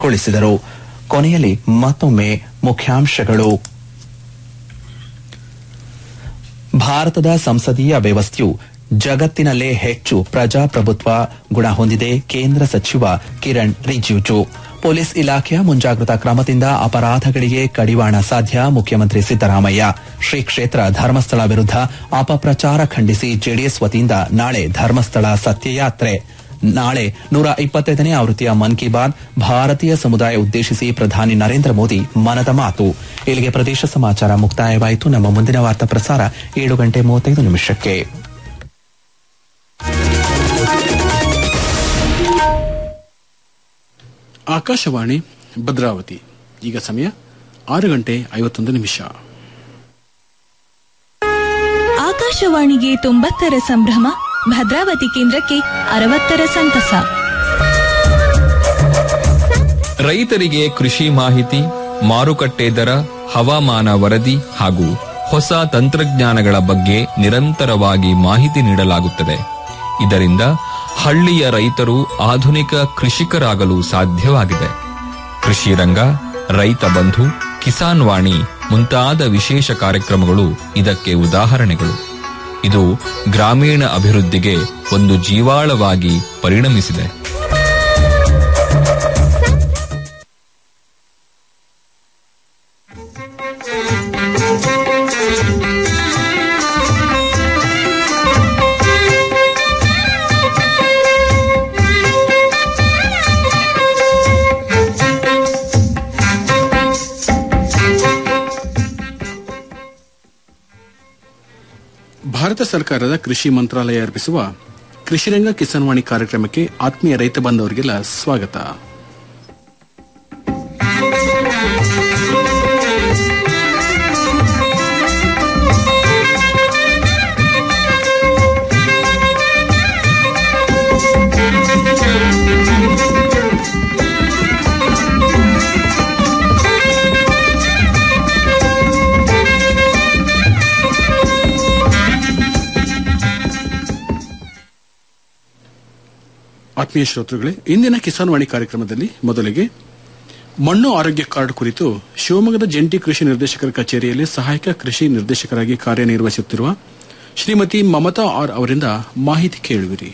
ಗೊಳಿಸಿದರು ಕೊನೆಯಲ್ಲಿ ಮತ್ತೊಮ್ಮೆ ಮುಖ್ಯಾಂಶಗಳು ಭಾರತದ ಸಂಸದೀಯ ವ್ಯವಸ್ಥೆಯು ಜಗತ್ತಿನಲ್ಲೇ ಹೆಚ್ಚು ಪ್ರಜಾಪ್ರಭುತ್ವ ಗುಣ ಹೊಂದಿದೆ ಕೇಂದ್ರ ಸಚಿವ ಕಿರಣ್ ರಿಜಿಜು ಪೊಲೀಸ್ ಇಲಾಖೆಯ ಮುಂಜಾಗ್ರತಾ ಕ್ರಮದಿಂದ ಅಪರಾಧಗಳಿಗೆ ಕಡಿವಾಣ ಸಾಧ್ಯ ಮುಖ್ಯಮಂತ್ರಿ ಸಿದ್ದರಾಮಯ್ಯ ಶ್ರೀ ಕ್ಷೇತ್ರ ಧರ್ಮಸ್ಥಳ ವಿರುದ್ಧ ಅಪಪ್ರಚಾರ ಖಂಡಿಸಿ ಜೆಡಿಎಸ್ ವತಿಯಿಂದ ನಾಳೆ ಧರ್ಮಸ್ಥಳ ಸತ್ಯಯಾತ್ರೆ ನಾಳೆ ನೂರ ಇಪ್ಪತ್ತೈದನೇ ಆವೃತ್ತಿಯ ಮನ್ ಕಿ ಬಾತ್ ಭಾರತೀಯ ಸಮುದಾಯ ಉದ್ದೇಶಿಸಿ ಪ್ರಧಾನಿ ನರೇಂದ್ರ ಮೋದಿ ಮನದ ಮಾತು ಇಲ್ಲಿಗೆ ಪ್ರದೇಶ ಸಮಾಚಾರ ಮುಕ್ತಾಯವಾಯಿತು ನಮ್ಮ ಮುಂದಿನ ವಾರ್ತಾ ಪ್ರಸಾರ ಏಳು ಗಂಟೆ ಮೂವತ್ತೈದು ನಿಮಿಷಕ್ಕೆ ಆಕಾಶವಾಣಿ ಭದ್ರಾವತಿ ಈಗ ಸಮಯ ಆರು ಗಂಟೆ ಐವತ್ತೊಂದು ನಿಮಿಷ ಆಕಾಶವಾಣಿಗೆ ತೊಂಬತ್ತರ ಸಂಭ್ರಮ ಭದ್ರಾವತಿ ಕೇಂದ್ರಕ್ಕೆ ಅರವತ್ತರ ಸಂತಸ ರೈತರಿಗೆ ಕೃಷಿ ಮಾಹಿತಿ ಮಾರುಕಟ್ಟೆ ದರ ಹವಾಮಾನ ವರದಿ ಹಾಗೂ ಹೊಸ ತಂತ್ರಜ್ಞಾನಗಳ ಬಗ್ಗೆ ನಿರಂತರವಾಗಿ ಮಾಹಿತಿ ನೀಡಲಾಗುತ್ತದೆ ಇದರಿಂದ ಹಳ್ಳಿಯ ರೈತರು ಆಧುನಿಕ ಕೃಷಿಕರಾಗಲು ಸಾಧ್ಯವಾಗಿದೆ ಕೃಷಿ ರಂಗ ರೈತ ಬಂಧು ಕಿಸಾನ್ ವಾಣಿ ಮುಂತಾದ ವಿಶೇಷ ಕಾರ್ಯಕ್ರಮಗಳು ಇದಕ್ಕೆ ಉದಾಹರಣೆಗಳು ಇದು ಗ್ರಾಮೀಣ ಅಭಿವೃದ್ಧಿಗೆ ಒಂದು ಜೀವಾಳವಾಗಿ ಪರಿಣಮಿಸಿದೆ ಭಾರತ ಸರ್ಕಾರದ ಕೃಷಿ ಮಂತ್ರಾಲಯ ಅರ್ಪಿಸುವ ಕೃಷಿರಂಗ ಕಿಸಾನ್ವಾಣಿ ಕಾರ್ಯಕ್ರಮಕ್ಕೆ ಆತ್ಮೀಯ ರೈತ ಬಾಂಧವರಿಗೆಲ್ಲ ಸ್ವಾಗತ ಆತ್ಮೀಯ ಶ್ರೋತೃಗಳೇ ಇಂದಿನ ಕಿಸಾನ್ ವಾಣಿ ಕಾರ್ಯಕ್ರಮದಲ್ಲಿ ಮೊದಲಿಗೆ ಮಣ್ಣು ಆರೋಗ್ಯ ಕಾರ್ಡ್ ಕುರಿತು ಶಿವಮೊಗ್ಗದ ಜಂಟಿ ಕೃಷಿ ನಿರ್ದೇಶಕರ ಕಚೇರಿಯಲ್ಲಿ ಸಹಾಯಕ ಕೃಷಿ ನಿರ್ದೇಶಕರಾಗಿ ಕಾರ್ಯನಿರ್ವಹಿಸುತ್ತಿರುವ ಶ್ರೀಮತಿ ಮಮತಾ ಆರ್ ಅವರಿಂದ ಮಾಹಿತಿ ಕೇಳುವಿರಿ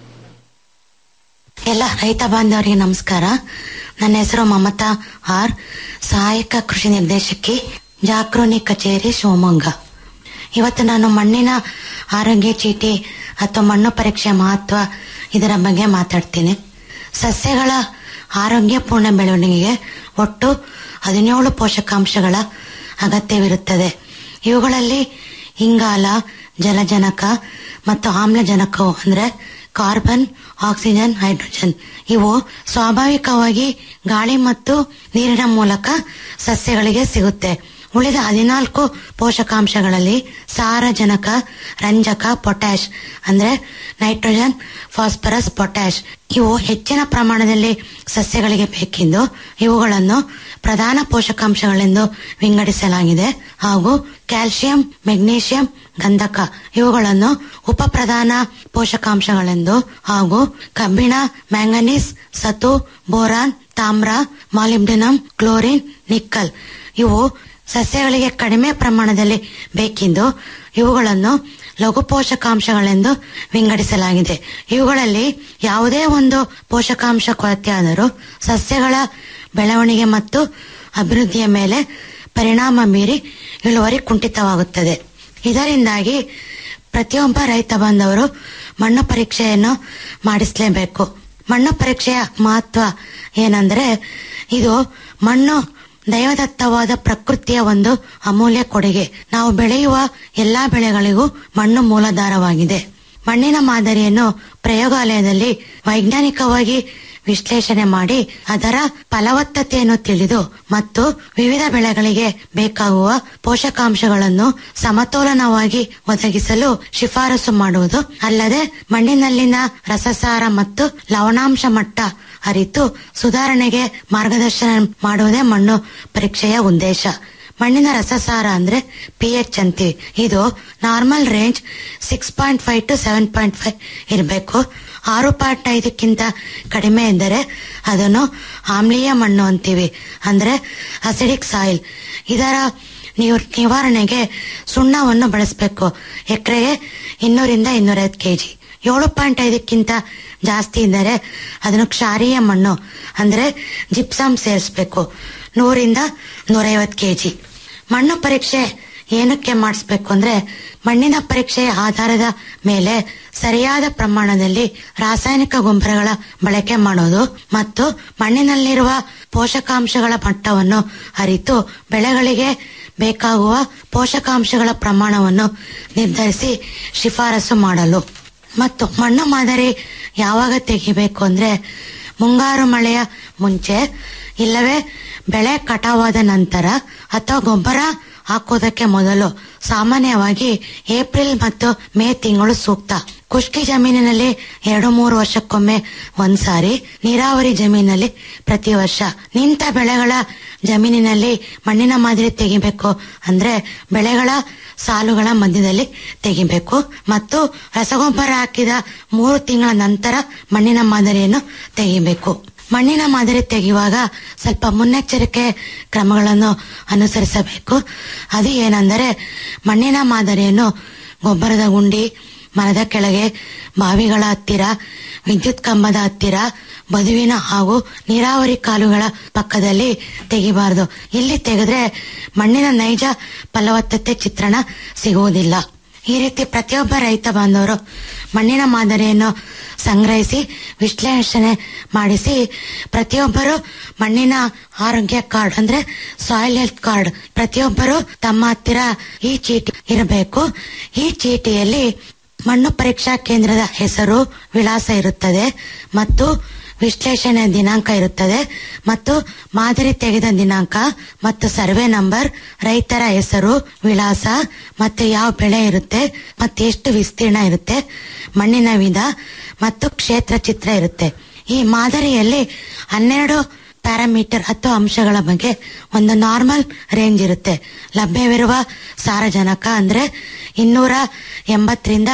ಎಲ್ಲ ರೈತ ಬಾಂಧವರಿಗೆ ನಮಸ್ಕಾರ ನನ್ನ ಹೆಸರು ಮಮತಾ ಆರ್ ಸಹಾಯಕ ಕೃಷಿ ನಿರ್ದೇಶಕಿ ಜಾಕ್ರೋನಿ ಕಚೇರಿ ಶಿವಮೊಗ್ಗ ಇವತ್ತು ನಾನು ಮಣ್ಣಿನ ಆರೋಗ್ಯ ಚೀಟಿ ಅಥವಾ ಮಣ್ಣು ಪರೀಕ್ಷೆ ಮಹತ್ವ ಇದರ ಬಗ್ಗೆ ಮಾತಾಡ್ತೀನಿ ಸಸ್ಯಗಳ ಆರೋಗ್ಯಪೂರ್ಣ ಬೆಳವಣಿಗೆಗೆ ಒಟ್ಟು ಹದಿನೇಳು ಪೋಷಕಾಂಶಗಳ ಅಗತ್ಯವಿರುತ್ತದೆ ಇವುಗಳಲ್ಲಿ ಇಂಗಾಲ ಜಲಜನಕ ಮತ್ತು ಆಮ್ಲಜನಕವು ಅಂದ್ರೆ ಕಾರ್ಬನ್ ಆಕ್ಸಿಜನ್ ಹೈಡ್ರೋಜನ್ ಇವು ಸ್ವಾಭಾವಿಕವಾಗಿ ಗಾಳಿ ಮತ್ತು ನೀರಿನ ಮೂಲಕ ಸಸ್ಯಗಳಿಗೆ ಸಿಗುತ್ತೆ ಉಳಿದ ಹದಿನಾಲ್ಕು ಪೋಷಕಾಂಶಗಳಲ್ಲಿ ಸಾರಜನಕ ರಂಜಕ ಪೊಟ್ಯಾಶ್ ಅಂದ್ರೆ ನೈಟ್ರೋಜನ್ ಫಾಸ್ಫರಸ್ ಪೊಟ್ಯಾಶ್ ಇವು ಹೆಚ್ಚಿನ ಪ್ರಮಾಣದಲ್ಲಿ ಸಸ್ಯಗಳಿಗೆ ಬೇಕೆಂದು ಇವುಗಳನ್ನು ಪ್ರಧಾನ ಪೋಷಕಾಂಶಗಳೆಂದು ವಿಂಗಡಿಸಲಾಗಿದೆ ಹಾಗೂ ಕ್ಯಾಲ್ಸಿಯಂ ಮೆಗ್ನೀಷಿಯಂ ಗಂಧಕ ಇವುಗಳನ್ನು ಉಪಪ್ರಧಾನ ಪೋಷಕಾಂಶಗಳೆಂದು ಹಾಗೂ ಕಬ್ಬಿಣ ಮ್ಯಾಂಗನೀಸ್ ಸತು ಬೋರಾನ್ ತಾಮ್ರ ಮಾಲಿಬ್ಡಿನಂ ಕ್ಲೋರಿನ್ ನಿಕ್ಕಲ್ ಇವು ಸಸ್ಯಗಳಿಗೆ ಕಡಿಮೆ ಪ್ರಮಾಣದಲ್ಲಿ ಬೇಕೆಂದು ಇವುಗಳನ್ನು ಲಘು ಪೋಷಕಾಂಶಗಳೆಂದು ವಿಂಗಡಿಸಲಾಗಿದೆ ಇವುಗಳಲ್ಲಿ ಯಾವುದೇ ಒಂದು ಪೋಷಕಾಂಶ ಕೊರತೆಯಾದರೂ ಸಸ್ಯಗಳ ಬೆಳವಣಿಗೆ ಮತ್ತು ಅಭಿವೃದ್ಧಿಯ ಮೇಲೆ ಪರಿಣಾಮ ಬೀರಿ ಇಳುವರಿ ಕುಂಠಿತವಾಗುತ್ತದೆ ಇದರಿಂದಾಗಿ ಪ್ರತಿಯೊಬ್ಬ ರೈತ ಬಾಂಧವರು ಮಣ್ಣು ಪರೀಕ್ಷೆಯನ್ನು ಮಾಡಿಸಲೇಬೇಕು ಮಣ್ಣು ಪರೀಕ್ಷೆಯ ಮಹತ್ವ ಏನಂದ್ರೆ ಇದು ಮಣ್ಣು ದೈವದತ್ತವಾದ ಪ್ರಕೃತಿಯ ಒಂದು ಅಮೂಲ್ಯ ಕೊಡುಗೆ ನಾವು ಬೆಳೆಯುವ ಎಲ್ಲಾ ಬೆಳೆಗಳಿಗೂ ಮಣ್ಣು ಮೂಲಾಧಾರವಾಗಿದೆ ಮಣ್ಣಿನ ಮಾದರಿಯನ್ನು ಪ್ರಯೋಗಾಲಯದಲ್ಲಿ ವೈಜ್ಞಾನಿಕವಾಗಿ ವಿಶ್ಲೇಷಣೆ ಮಾಡಿ ಅದರ ಫಲವತ್ತತೆಯನ್ನು ತಿಳಿದು ಮತ್ತು ವಿವಿಧ ಬೆಳೆಗಳಿಗೆ ಬೇಕಾಗುವ ಪೋಷಕಾಂಶಗಳನ್ನು ಸಮತೋಲನವಾಗಿ ಒದಗಿಸಲು ಶಿಫಾರಸು ಮಾಡುವುದು ಅಲ್ಲದೆ ಮಣ್ಣಿನಲ್ಲಿನ ರಸಸಾರ ಮತ್ತು ಲವಣಾಂಶ ಮಟ್ಟ ಅರಿತು ಸುಧಾರಣೆಗೆ ಮಾರ್ಗದರ್ಶನ ಮಾಡುವುದೇ ಮಣ್ಣು ಪರೀಕ್ಷೆಯ ಉದ್ದೇಶ ಮಣ್ಣಿನ ರಸಸಾರ ಅಂದ್ರೆ ಪಿ ಎಚ್ ಅಂತೀವಿ ಇದು normal range six point five to seven point five ಇರಬೇಕು ಆರು ಪಾಯಿಂಟ್ ಐದಕ್ಕಿಂತ ಕಡಿಮೆ ಇದ್ದರೆ ಅದನ್ನು ಆಮ್ಲೀಯ ಮಣ್ಣು ಅಂತೀವಿ ಅಂದ್ರೆ ಅಸಿಡಿಕ್ ಸಾಯಿಲ್ ಇದರ ನಿವ್- ನಿವಾರಣೆಗೆ ಸುಣ್ಣವನ್ನು ಬಳಸಬೇಕು ಎಕರೆಗೆ ಇನ್ನೂರಿಂದ ಇನ್ನೂರೈವತ್ತು ಕೆಜಿ ಏಳು ಪಾಯಿಂಟ್ ಐದಕ್ಕಿಂತ ಜಾಸ್ತಿ ಇದ್ದರೆ ಅದನ್ನು ಕ್ಷಾರೀಯ ಮಣ್ಣು ಅಂದ್ರೆ ಜಿಪ್ಸಮ್ ಸೇರಿಸಬೇಕು ನೂರಿಂದ ನೂರೈವತ್ತು ಕೆಜಿ ಮಣ್ಣು ಪರೀಕ್ಷೆ ಏನಕ್ಕೆ ಮಾಡಿಸ್ಬೇಕು ಅಂದ್ರೆ ಮಣ್ಣಿನ ಪರೀಕ್ಷೆಯ ಆಧಾರದ ಮೇಲೆ ಸರಿಯಾದ ಪ್ರಮಾಣದಲ್ಲಿ ರಾಸಾಯನಿಕ ಗೊಬ್ಬರಗಳ ಬಳಕೆ ಮಾಡೋದು ಮತ್ತು ಮಣ್ಣಿನಲ್ಲಿರುವ ಪೋಷಕಾಂಶಗಳ ಮಟ್ಟವನ್ನು ಅರಿತು ಬೆಳೆಗಳಿಗೆ ಬೇಕಾಗುವ ಪೋಷಕಾಂಶಗಳ ಪ್ರಮಾಣವನ್ನು ನಿರ್ಧರಿಸಿ ಶಿಫಾರಸು ಮಾಡಲು ಮತ್ತು ಮಣ್ಣು ಮಾದರಿ ಯಾವಾಗ ತೆಗಿಬೇಕು ಅಂದ್ರೆ ಮುಂಗಾರು ಮಳೆಯ ಮುಂಚೆ ಇಲ್ಲವೇ ಬೆಳೆ ಕಟಾವಾದ ನಂತರ ಅಥವಾ ಗೊಬ್ಬರ ಹಾಕೋದಕ್ಕೆ ಮೊದಲು ಸಾಮಾನ್ಯವಾಗಿ ಏಪ್ರಿಲ್ ಮತ್ತು ಮೇ ತಿಂಗಳು ಸೂಕ್ತ ಖುಷ್ಕಿ ಜಮೀನಿನಲ್ಲಿ ಎರಡು ಮೂರು ವರ್ಷಕ್ಕೊಮ್ಮೆ ಒಂದ್ಸಾರಿ ನೀರಾವರಿ ಜಮೀನಲ್ಲಿ ಪ್ರತಿ ವರ್ಷ ನಿಂತ ಬೆಳೆಗಳ ಜಮೀನಿನಲ್ಲಿ ಮಣ್ಣಿನ ಮಾದರಿ ತೆಗಿಬೇಕು ಅಂದ್ರೆ ಬೆಳೆಗಳ ಸಾಲುಗಳ ಮಧ್ಯದಲ್ಲಿ ತೆಗಿಬೇಕು ಮತ್ತು ರಸಗೊಬ್ಬರ ಹಾಕಿದ ಮೂರು ತಿಂಗಳ ನಂತರ ಮಣ್ಣಿನ ಮಾದರಿಯನ್ನು ತೆಗಿಬೇಕು ಮಣ್ಣಿನ ಮಾದರಿ ತೆಗೆಯುವಾಗ ಸ್ವಲ್ಪ ಮುನ್ನೆಚ್ಚರಿಕೆ ಕ್ರಮಗಳನ್ನು ಅನುಸರಿಸಬೇಕು ಅದು ಏನೆಂದರೆ ಮಣ್ಣಿನ ಮಾದರಿಯನ್ನು ಗೊಬ್ಬರದ ಗುಂಡಿ ಮರದ ಕೆಳಗೆ ಬಾವಿಗಳ ಹತ್ತಿರ ವಿದ್ಯುತ್ ಕಂಬದ ಹತ್ತಿರ ಬದುವಿನ ಹಾಗೂ ನೀರಾವರಿ ಕಾಲುಗಳ ಪಕ್ಕದಲ್ಲಿ ತೆಗಿಬಾರದು ಇಲ್ಲಿ ತೆಗೆದ್ರೆ ಮಣ್ಣಿನ ನೈಜ ಫಲವತ್ತತೆ ಚಿತ್ರಣ ಸಿಗುವುದಿಲ್ಲ ಈ ರೀತಿ ಪ್ರತಿಯೊಬ್ಬ ರೈತ ಬಾಂಧವರು ಮಣ್ಣಿನ ಮಾದರಿಯನ್ನು ಸಂಗ್ರಹಿಸಿ ವಿಶ್ಲೇಷಣೆ ಮಾಡಿಸಿ ಪ್ರತಿಯೊಬ್ಬರು ಮಣ್ಣಿನ ಆರೋಗ್ಯ ಕಾರ್ಡ್ ಅಂದ್ರೆ ಸಾಯಿಲ್ ಹೆಲ್ತ್ ಕಾರ್ಡ್ ಪ್ರತಿಯೊಬ್ಬರು ತಮ್ಮ ಹತ್ತಿರ ಈ ಚೀಟಿ ಇರಬೇಕು ಈ ಚೀಟಿಯಲ್ಲಿ ಮಣ್ಣು ಪರೀಕ್ಷಾ ಕೇಂದ್ರದ ಹೆಸರು ವಿಳಾಸ ಇರುತ್ತದೆ ಮತ್ತು ವಿಶ್ಲೇಷಣೆ ದಿನಾಂಕ ಇರುತ್ತದೆ ಮತ್ತು ಮಾದರಿ ತೆಗೆದ ದಿನಾಂಕ ಮತ್ತು ಸರ್ವೆ ನಂಬರ್ ರೈತರ ಹೆಸರು ವಿಳಾಸ ಮತ್ತು ಯಾವ ಬೆಳೆ ಇರುತ್ತೆ ಮತ್ತು ಎಷ್ಟು ವಿಸ್ತೀರ್ಣ ಇರುತ್ತೆ ಮಣ್ಣಿನ ವಿಧ ಮತ್ತು ಕ್ಷೇತ್ರ ಚಿತ್ರ ಇರುತ್ತೆ ಈ ಮಾದರಿಯಲ್ಲಿ ಹನ್ನೆರಡು ಪ್ಯಾರಾಮೀಟರ್ ಅಥವಾ ಅಂಶಗಳ ಬಗ್ಗೆ ಒಂದು ನಾರ್ಮಲ್ ರೇಂಜ್ ಇರುತ್ತೆ ಲಭ್ಯವಿರುವ ಸಾರಜನಕ ಅಂದ್ರೆ ಇನ್ನೂರ ಎಂಬತ್ತರಿಂದ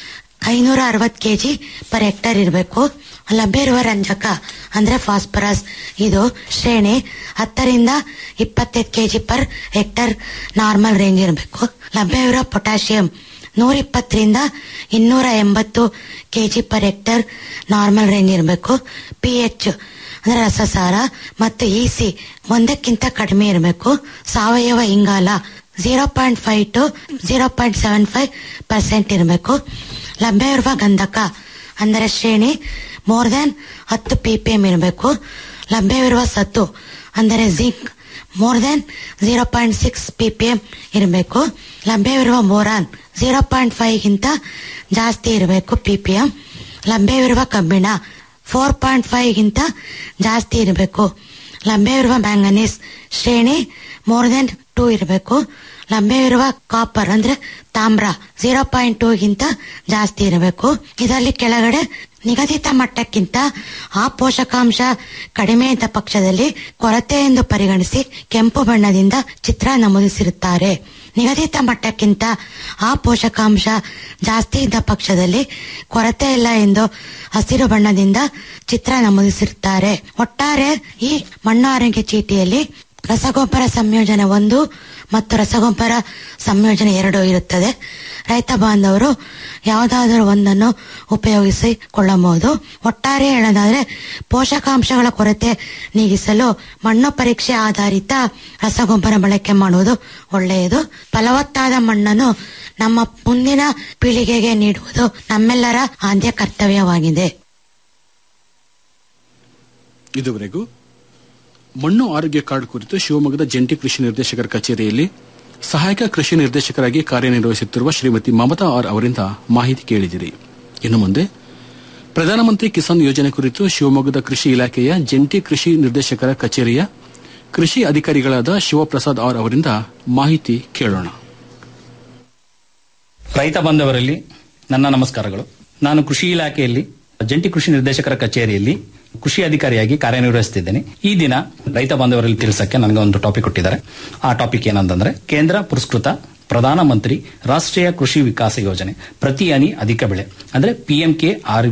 ಐನೂರ ಅರವತ್ತು ಕೆಜಿ ಪರ್ ಹೆಕ್ಟರ್ ಇರಬೇಕು ಲಭ್ಯ ಇರುವ ರಂಜಕ ಅಂದ್ರೆ ಫಾಸ್ಫರಸ್ ಇದು ಶ್ರೇಣಿ ಹತ್ತರಿಂದ ಇಪ್ಪತ್ತೈದು kg per hectare normal range ಇರಬೇಕು ಲಭ್ಯವಿರುವ ಪೊಟ್ಯಾಷಿಯಂ ನೂರ ಇಪ್ಪತ್ತರಿಂದ ಇನ್ನೂರ ಎಂಬತ್ತು kg per hectare normal range ಇರಬೇಕು ಪಿ ಎಚ್ ಅಂದ್ರೆ ರಸಸಾರ ಮತ್ತು ಇ ಸಿ ಒಂದಕ್ಕಿಂತ ಕಡಿಮೆ ಇರಬೇಕು ಸಾವಯವ ಇಂಗಾಲ zero point five to zero point seven five percent ಇರಬೇಕು ಲಭ್ಯ ಇರುವ ಗಂಧಕ ಅಂದರೆ ಶ್ರೇಣಿ ಮೋರ್ ದೆನ್ ಹತ್ತು ಪಿ ಪಿ ಎಂ ಇರಬೇಕು ಲಭ್ಯವಿರುವ ಸತ್ತು ಅಂದರೆ zinc more than zero point six P P M ಇರಬೇಕು ಲಭ್ಯವಿರುವ ಬೋರಾನ್ ಜೀರೋ ಪಾಯಿಂಟ್ ಫೈವ್ ಗಿಂತ ಜಾಸ್ತಿ ಇರಬೇಕು ಪಿ ಪಿ ಎಂ ಲಭ್ಯವಿರುವ ಕಬ್ಬಿಣ ಫೋರ್ ಪಾಯಿಂಟ್ ಫೈವ್ ಗಿಂತ ಜಾಸ್ತಿ ಇರಬೇಕು ಲಭ್ಯವಿರುವ ಮ್ಯಾಂಗನೀಸ್ ಶ್ರೇಣಿ ಮೋರ್ ದೆನ್ ಟೂ ಇರಬೇಕು ಲಭ್ಯವಿರುವ ಕಾಪರ್ ಅಂದ್ರೆ ತಾಮ್ರ ಜೀರೋ ಪಾಯಿಂಟ್ ಟೂ ಗಿಂತ ಜಾಸ್ತಿ ಇರಬೇಕು ಇದರಲ್ಲಿ ಕೆಳಗಡೆ ನಿಗದಿತ ಮಟ್ಟಕ್ಕಿಂತ ಆ ಪೋಷಕಾಂಶ ಕಡಿಮೆ ಇದ್ದ ಪಕ್ಷದಲ್ಲಿ ಕೊರತೆ ಎಂದು ಪರಿಗಣಿಸಿ ಕೆಂಪು ಬಣ್ಣದಿಂದ ಚಿತ್ರ ನಮೂದಿಸಿರುತ್ತಾರೆ ನಿಗದಿತ ಮಟ್ಟಕ್ಕಿಂತ ಆ ಪೋಷಕಾಂಶ ಜಾಸ್ತಿ ಇದ್ದ ಪಕ್ಷದಲ್ಲಿ ಕೊರತೆ ಇಲ್ಲ ಎಂದು ಹಸಿರು ಬಣ್ಣದಿಂದ ಚಿತ್ರ ನಮೂದಿಸಿರುತ್ತಾರೆ ಒಟ್ಟಾರೆ ಈ ಮಣ್ಣು ಆರೋಗ್ಯ ಚೀಟಿಯಲ್ಲಿ ರಸಗೊಬ್ಬರ ಸಂಯೋಜನೆ ಒಂದು ಮತ್ತು ರಸಗೊಬ್ಬರ ಸಂಯೋಜನೆ ಎರಡು ಇರುತ್ತದೆ ರೈತ ಬಾಂಧವರು ಯಾವುದಾದರೂ ಒಂದನ್ನು ಉಪಯೋಗಿಸಿಕೊಳ್ಳಬಹುದು ಒಟ್ಟಾರೆ ಹೇಳೋದಾದ್ರೆ ಪೋಷಕಾಂಶಗಳ ಕೊರತೆ ನೀಗಿಸಲು ಮಣ್ಣು ಪರೀಕ್ಷೆ ಆಧಾರಿತ ರಸಗೊಬ್ಬರ ಬಳಕೆ ಮಾಡುವುದು ಒಳ್ಳೆಯದು ಫಲವತ್ತಾದ ಮಣ್ಣನ್ನು ನಮ್ಮ ಮುಂದಿನ ಪೀಳಿಗೆಗೆ ನೀಡುವುದು ನಮ್ಮೆಲ್ಲರ ಆದ್ಯ ಕರ್ತವ್ಯವಾಗಿದೆ ಇದುವರೆಗೂ ಮಣ್ಣು ಆರೋಗ್ಯ ಕಾರ್ಡ್ ಕುರಿತು ಶಿವಮೊಗ್ಗದ ಜಂಟಿ ಕೃಷಿ ನಿರ್ದೇಶಕರ ಕಚೇರಿಯಲ್ಲಿ ಸಹಾಯಕ ಕೃಷಿ ನಿರ್ದೇಶಕರಾಗಿ ಕಾರ್ಯನಿರ್ವಹಿಸುತ್ತಿರುವ ಶ್ರೀಮತಿ ಮಮತಾ ಆರ್ ಅವರಿಂದ ಮಾಹಿತಿ ಕೇಳಿದಿರಿ ಇನ್ನು ಮುಂದೆ ಪ್ರಧಾನಮಂತ್ರಿ ಕಿಸಾನ್ ಯೋಜನೆ ಕುರಿತು ಶಿವಮೊಗ್ಗದ ಕೃಷಿ ಇಲಾಖೆಯ ಜಂಟಿ ಕೃಷಿ ನಿರ್ದೇಶಕರ ಕಚೇರಿಯ ಕೃಷಿ ಅಧಿಕಾರಿಗಳಾದ ಶಿವಪ್ರಸಾದ್ ಆರ್ ಅವರಿಂದ ಮಾಹಿತಿ ಕೇಳೋಣ ರೈತ ಬಾಂಧವರಲ್ಲಿ ನನ್ನ ನಮಸ್ಕಾರಗಳು ನಾನು ಕೃಷಿ ಇಲಾಖೆಯಲ್ಲಿ ಜಂಟಿ ಕೃಷಿ ನಿರ್ದೇಶಕರ ಕಚೇರಿಯಲ್ಲಿ ಕೃಷಿ ಅಧಿಕಾರಿಯಾಗಿ ಕಾರ್ಯನಿರ್ವಹಿಸುತ್ತಿದ್ದೇನೆ ಈ ದಿನ ರೈತ ಬಾಂಧವರಲ್ಲಿ ತಿಳಿಸಕ್ಕೆ ನನಗೆ ಒಂದು ಟಾಪಿಕ್ ಕೊಟ್ಟಿದ್ದಾರೆ ಆ ಟಾಪಿಕ್ ಏನಂತಂದ್ರೆ ಕೇಂದ್ರ ಪುರಸ್ಕೃತ ಪ್ರಧಾನಮಂತ್ರಿ ರಾಷ್ಟ್ರೀಯ ಕೃಷಿ ವಿಕಾಸ ಯೋಜನೆ ಪ್ರತಿ ಹನಿ ಅಧಿಕ ಬೆಳೆ ಅಂದ್ರೆ P M K R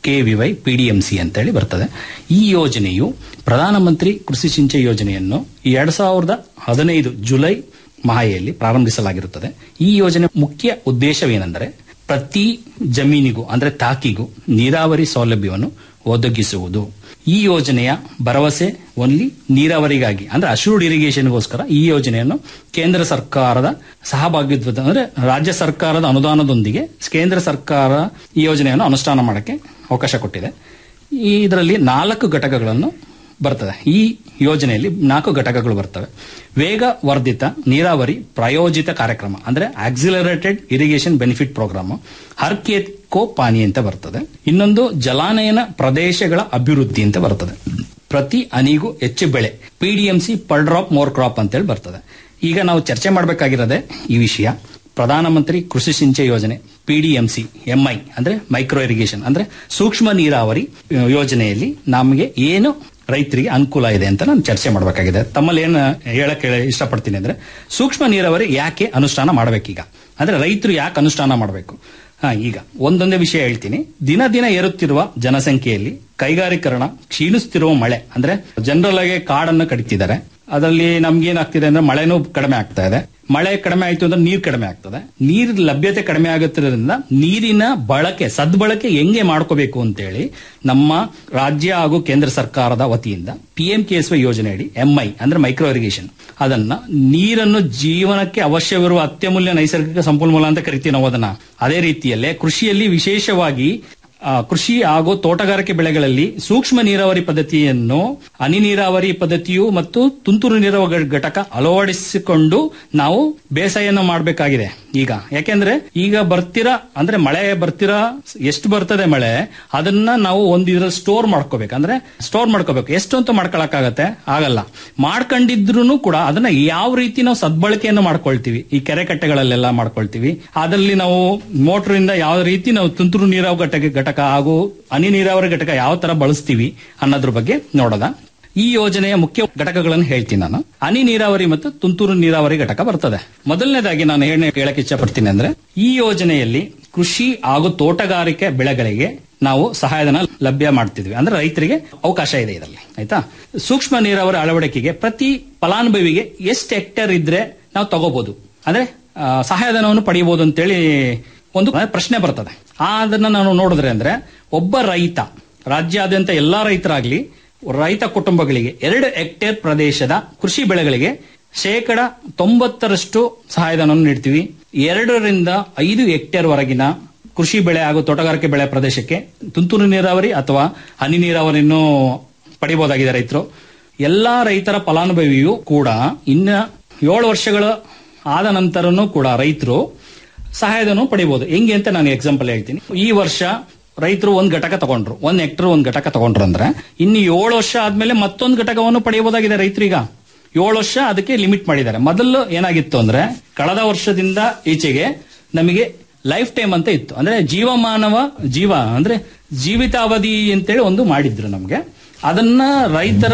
K V Y P D M C ಅಂತೇಳಿ ಬರ್ತದೆ ಈ ಯೋಜನೆಯು ಪ್ರಧಾನಮಂತ್ರಿ ಕೃಷಿ ಸಿಂಚಯ ಯೋಜನೆಯನ್ನು ಎರಡ್ ಸಾವಿರದ ಹದಿನೈದು ಜುಲೈ ಮಾಹೆಯಲ್ಲಿ ಪ್ರಾರಂಭಿಸಲಾಗಿರುತ್ತದೆ ಈ ಯೋಜನೆ ಮುಖ್ಯ ಉದ್ದೇಶವೇನೆಂದರೆ ಪ್ರತಿ ಜಮೀನಿಗೂ ಅಂದ್ರೆ ತಾಕಿಗೂ ನೀರಾವರಿ ಸೌಲಭ್ಯವನ್ನು ಒದಗಿಸುವುದು ಈ ಯೋಜನೆಯ ಭರವಸೆ ಓನ್ಲಿ ನೀರಾವರಿಗಾಗಿ ಅಂದ್ರೆ ಅಶೂರ್ಡ್ ಇರಿಗೇಷನ್ಗೋಸ್ಕರ ಈ ಯೋಜನೆಯನ್ನು ಕೇಂದ್ರ ಸರ್ಕಾರದ ಸಹಭಾಗಿತ್ವದ ಅಂದ್ರೆ ರಾಜ್ಯ ಸರ್ಕಾರದ ಅನುದಾನದೊಂದಿಗೆ ಕೇಂದ್ರ ಸರ್ಕಾರ ಈ ಯೋಜನೆಯನ್ನು ಅನುಷ್ಠಾನ ಮಾಡಕ್ಕೆ ಅವಕಾಶ ಕೊಟ್ಟಿದೆ ಈ ಇದರಲ್ಲಿ ನಾಲ್ಕು ಘಟಕಗಳನ್ನು ಬರ್ತದೆ ಈ ಯೋಜನೆಯಲ್ಲಿ ನಾಲ್ಕು ಘಟಕಗಳು ಬರ್ತವೆ ವೇಗ ವರ್ಧಿತ ನೀರಾವರಿ ಪ್ರಾಯೋಜಿತ ಕಾರ್ಯಕ್ರಮ ಅಂದ್ರೆ accelerated irrigation benefit program Har Khet Ko Pani ಅಂತ ಬರ್ತದೆ ಇನ್ನೊಂದು ಜಲಾನಯನ ಪ್ರದೇಶಗಳ ಅಭಿವೃದ್ಧಿ ಅಂತ ಬರ್ತದೆ ಪ್ರತಿ ಹನಿಗೂ ಹೆಚ್ಚು ಬೆಳೆ PDMC per drop more crop ಅಂತೇಳಿ ಬರ್ತದೆ ಈಗ ನಾವು ಚರ್ಚೆ ಮಾಡಬೇಕಾಗಿರೋದೇ ಈ ವಿಷಯ ಪ್ರಧಾನಮಂತ್ರಿ ಕೃಷಿ ಸಿಂಚಯ ಯೋಜನೆ ಪಿಡಿಎಂಸಿ ಎಂಐ ಅಂದ್ರೆ ಮೈಕ್ರೋ ಇರಿಗೇಷನ್ ಅಂದ್ರೆ ಸೂಕ್ಷ್ಮ ನೀರಾವರಿ ಆ, ಯೋಜನೆಯಲ್ಲಿ ನಮಗೆ ಏನು ರೈತರಿಗೆ ಅನುಕೂಲ ಇದೆ ಅಂತ ನಾನು ಚರ್ಚೆ ಮಾಡಬೇಕಾಗಿದೆ ತಮ್ಮಲ್ಲಿ ಏನು ಹೇಳಕ್ಕೆ ಇಷ್ಟಪಡ್ತೀನಿ ಅಂದ್ರೆ ಸೂಕ್ಷ್ಮ ನೀರಾವರಿ ಯಾಕೆ ಅನುಷ್ಠಾನ ಮಾಡಬೇಕೀಗ ಅಂದ್ರೆ ರೈತರು ಯಾಕೆ ಅನುಷ್ಠಾನ ಮಾಡಬೇಕು ಹಾ ಈಗ ಒಂದೊಂದೇ ವಿಷಯ ಹೇಳ್ತೀನಿ ದಿನ ದಿನ ಏರುತ್ತಿರುವ ಜನಸಂಖ್ಯೆಯಲ್ಲಿ ಕೈಗಾರೀಕರಣ ಕ್ಷೀಣಿಸುತ್ತಿರುವ ಮಳೆ ಅಂದ್ರೆ ಜನರಲ್ ಆಗಿ ಕಾಡನ್ನು ಕಡಿತಿದ್ದಾರೆ ಅದರಲ್ಲಿ ನಮ್ಗೆ ಏನಾಗ್ತಿದೆ ಅಂದ್ರೆ ಮಳೆನೂ ಕಡಿಮೆ ಆಗ್ತಾ ಇದೆ ಮಳೆ ಕಡಿಮೆ ಆಯ್ತು ಅಂದ್ರೆ ನೀರ್ ಕಡಿಮೆ ಆಗ್ತದೆ ನೀರ್ ಲಭ್ಯತೆ ಕಡಿಮೆ ಆಗುತ್ತಿರೋದ್ರಿಂದ ನೀರಿನ ಬಳಕೆ ಸದ್ಬಳಕೆ ಹೆಂಗೆ ಮಾಡ್ಕೋಬೇಕು ಅಂತೇಳಿ ನಮ್ಮ ರಾಜ್ಯ ಹಾಗೂ ಕೇಂದ್ರ ಸರ್ಕಾರದ ವತಿಯಿಂದ P M K S Y ಯೋಜನೆಯಡಿ ಎಂಐ ಅಂದ್ರೆ ಮೈಕ್ರೋ ಇರಿಗೇಷನ್ ಅದನ್ನ ನೀರನ್ನು ಜೀವನಕ್ಕೆ ಅವಶ್ಯವಿರುವ ಅತ್ಯಮೂಲ್ಯ ನೈಸರ್ಗಿಕ ಸಂಪನ್ಮೂಲ ಅಂತ ಕರಿತೀವಿ ನಾವು ಅದನ್ನ ಅದೇ ರೀತಿಯಲ್ಲೇ ಕೃಷಿಯಲ್ಲಿ ವಿಶೇಷವಾಗಿ ಆ, ಕೃಷಿ ಹಾಗೂ ತೋಟಗಾರಿಕೆ ಬೆಳೆಗಳಲ್ಲಿ ಸೂಕ್ಷ್ಮ ನೀರಾವರಿ ಪದ್ಧತಿಯನ್ನು ಹನಿ ನೀರಾವರಿ ಪದ್ಧತಿಯು ಮತ್ತು ತುಂತುರು ನೀರಾವರಿ ಘಟಕ ಅಳವಡಿಸಿಕೊಂಡು ನಾವು ಬೇಸಾಯವನ್ನು ಮಾಡಬೇಕಾಗಿದೆ ಈಗ ಯಾಕೆಂದ್ರೆ ಈಗ ಬರ್ತಿರ ಅಂದ್ರೆ ಮಳೆ ಬರ್ತಿರ ಎಷ್ಟು ಬರ್ತದೆ ಮಳೆ ಅದನ್ನ ನಾವು ಒಂದು ಇದ್ರಲ್ಲಿ ಸ್ಟೋರ್ ಮಾಡ್ಕೋಬೇಕು ಅಂದ್ರೆ ಸ್ಟೋರ್ ಮಾಡ್ಕೋಬೇಕು ಎಷ್ಟು ಅಂತ ಮಾಡ್ಕೊಳಕ್ಕಾಗತ್ತೆ ಆಗಲ್ಲ ಮಾಡ್ಕೊಂಡಿದ್ರು ಕೂಡ ಅದನ್ನ ಯಾವ ರೀತಿ ನಾವು ಸದ್ಬಳಕೆಯನ್ನು ಮಾಡ್ಕೊಳ್ತೀವಿ ಈ ಕೆರೆ ಕಟ್ಟೆಗಳಲ್ಲೆಲ್ಲ ಮಾಡ್ಕೊಳ್ತೀವಿ ಅದರಲ್ಲಿ ನಾವು ಮೋಟರ್ ಇಂದ ಯಾವ ರೀತಿ ನಾವು ತುಂತುರು ನೀರಾವರಿ ಘಟಕ ಘಟಕ ಹಾಗೂ ಹನಿ ನೀರಾವರಿ ಘಟಕ ಯಾವ ತರ ಬಳಸ್ತೀವಿ ಅನ್ನೋದ್ರ ಬಗ್ಗೆ ನೋಡೋದ ಈ ಯೋಜನೆಯ ಮುಖ್ಯ ಘಟಕಗಳನ್ನು ಹೇಳ್ತೀನಿ ನಾನು ಹನಿ ನೀರಾವರಿ ಮತ್ತು ತುಂತುರು ನೀರಾವರಿ ಘಟಕ ಬರ್ತದೆ ಮೊದಲನೇದಾಗಿ ನಾನು ಏನ್ ಹೇಳಕ್ ಇಷ್ಟಪಡ್ತೀನಿ ಅಂದ್ರೆ ಈ ಯೋಜನೆಯಲ್ಲಿ ಕೃಷಿ ಹಾಗೂ ತೋಟಗಾರಿಕೆ ಬೆಳೆಗಳಿಗೆ ನಾವು ಸಹಾಯಧನ ಲಭ್ಯ ಮಾಡ್ತಿದ್ವಿ ಅಂದ್ರೆ ರೈತರಿಗೆ ಅವಕಾಶ ಇದೆ ಇದರಲ್ಲಿ ಆಯ್ತಾ ಸೂಕ್ಷ್ಮ ನೀರಾವರಿ ಅಳವಡಿಕೆಗೆ ಪ್ರತಿ ಫಲಾನುಭವಿಗೆ ಎಷ್ಟು ಹೆಕ್ಟೇರ್ ಇದ್ರೆ ನಾವು ತಗೋಬಹುದು ಅಂದ್ರೆ ಆ, ಸಹಾಯಧನವನ್ನು ಪಡೆಯಬಹುದು ಅಂತೇಳಿ ಒಂದು ಪ್ರಶ್ನೆ ಬರ್ತದೆ ಆ ಅದನ್ನ ನಾವು ನೋಡಿದ್ರೆ ಅಂದ್ರೆ ಒಬ್ಬ ರೈತ ರಾಜ್ಯಾದ್ಯಂತ ಎಲ್ಲಾ ರೈತರಾಗ್ಲಿ ರೈತ ಕುಟುಂಬಗಳಿಗೆ ಎರಡು ಹೆಕ್ಟೇರ್ ಪ್ರದೇಶದ ಕೃಷಿ ಬೆಳೆಗಳಿಗೆ ಶೇಕಡ ತೊಂಬತ್ತರಷ್ಟು ಸಹಾಯಧನವನ್ನು ನೀಡ್ತೀವಿ ಎರಡರಿಂದ ಐದು ಹೆಕ್ಟೇರ್ ವರೆಗಿನ ಕೃಷಿ ಬೆಳೆ ಹಾಗೂ ತೋಟಗಾರಿಕೆ ಬೆಳೆ ಪ್ರದೇಶಕ್ಕೆ ತುಂತುರು ನೀರಾವರಿ ಅಥವಾ ಹನಿ ನೀರಾವರಿಯನ್ನು ಪಡಿಬಹುದಾಗಿದೆ ರೈತರು ಎಲ್ಲಾ ರೈತರ ಫಲಾನುಭವಿಯು ಕೂಡ ಇನ್ನ ಏಳು ವರ್ಷಗಳ ಆದ ನಂತರನೂ ಕೂಡ ರೈತರು ಸಹಾಯಧನ ಪಡಿಬಹುದು ಹೆಂಗೆ ಅಂತ ನಾನು ಎಕ್ಸಾಂಪಲ್ ಹೇಳ್ತೀನಿ ಈ ವರ್ಷ ರೈತರು ಒಂದ್ ಘಟಕ ತಗೊಂಡ್ರು ಒಂದ್ ಹೆಕ್ಟರ್ ಒಂದ್ ಘಟಕ ತಗೊಂಡ್ರು ಅಂದ್ರೆ ಇನ್ನು ಏಳು ವರ್ಷ ಆದ್ಮೇಲೆ ಮತ್ತೊಂದು ಘಟಕವನ್ನು ಪಡೆಯಬಹುದಾಗಿದೆ ರೈತರೀಗ ಏಳು ವರ್ಷ ಅದಕ್ಕೆ ಲಿಮಿಟ್ ಮಾಡಿದ್ದಾರೆ ಮೊದಲು ಏನಾಗಿತ್ತು ಅಂದ್ರೆ ಕಳೆದ ವರ್ಷದಿಂದ ಈಚೆಗೆ ನಮಗೆ ಲೈಫ್ ಟೈಮ್ ಅಂತ ಇತ್ತು ಅಂದ್ರೆ ಜೀವಮಾನವ ಜೀವ ಅಂದ್ರೆ ಜೀವಿತಾವಧಿ ಅಂತೇಳಿ ಒಂದು ಮಾಡಿದ್ರು ನಮ್ಗೆ ಅದನ್ನ ರೈತರ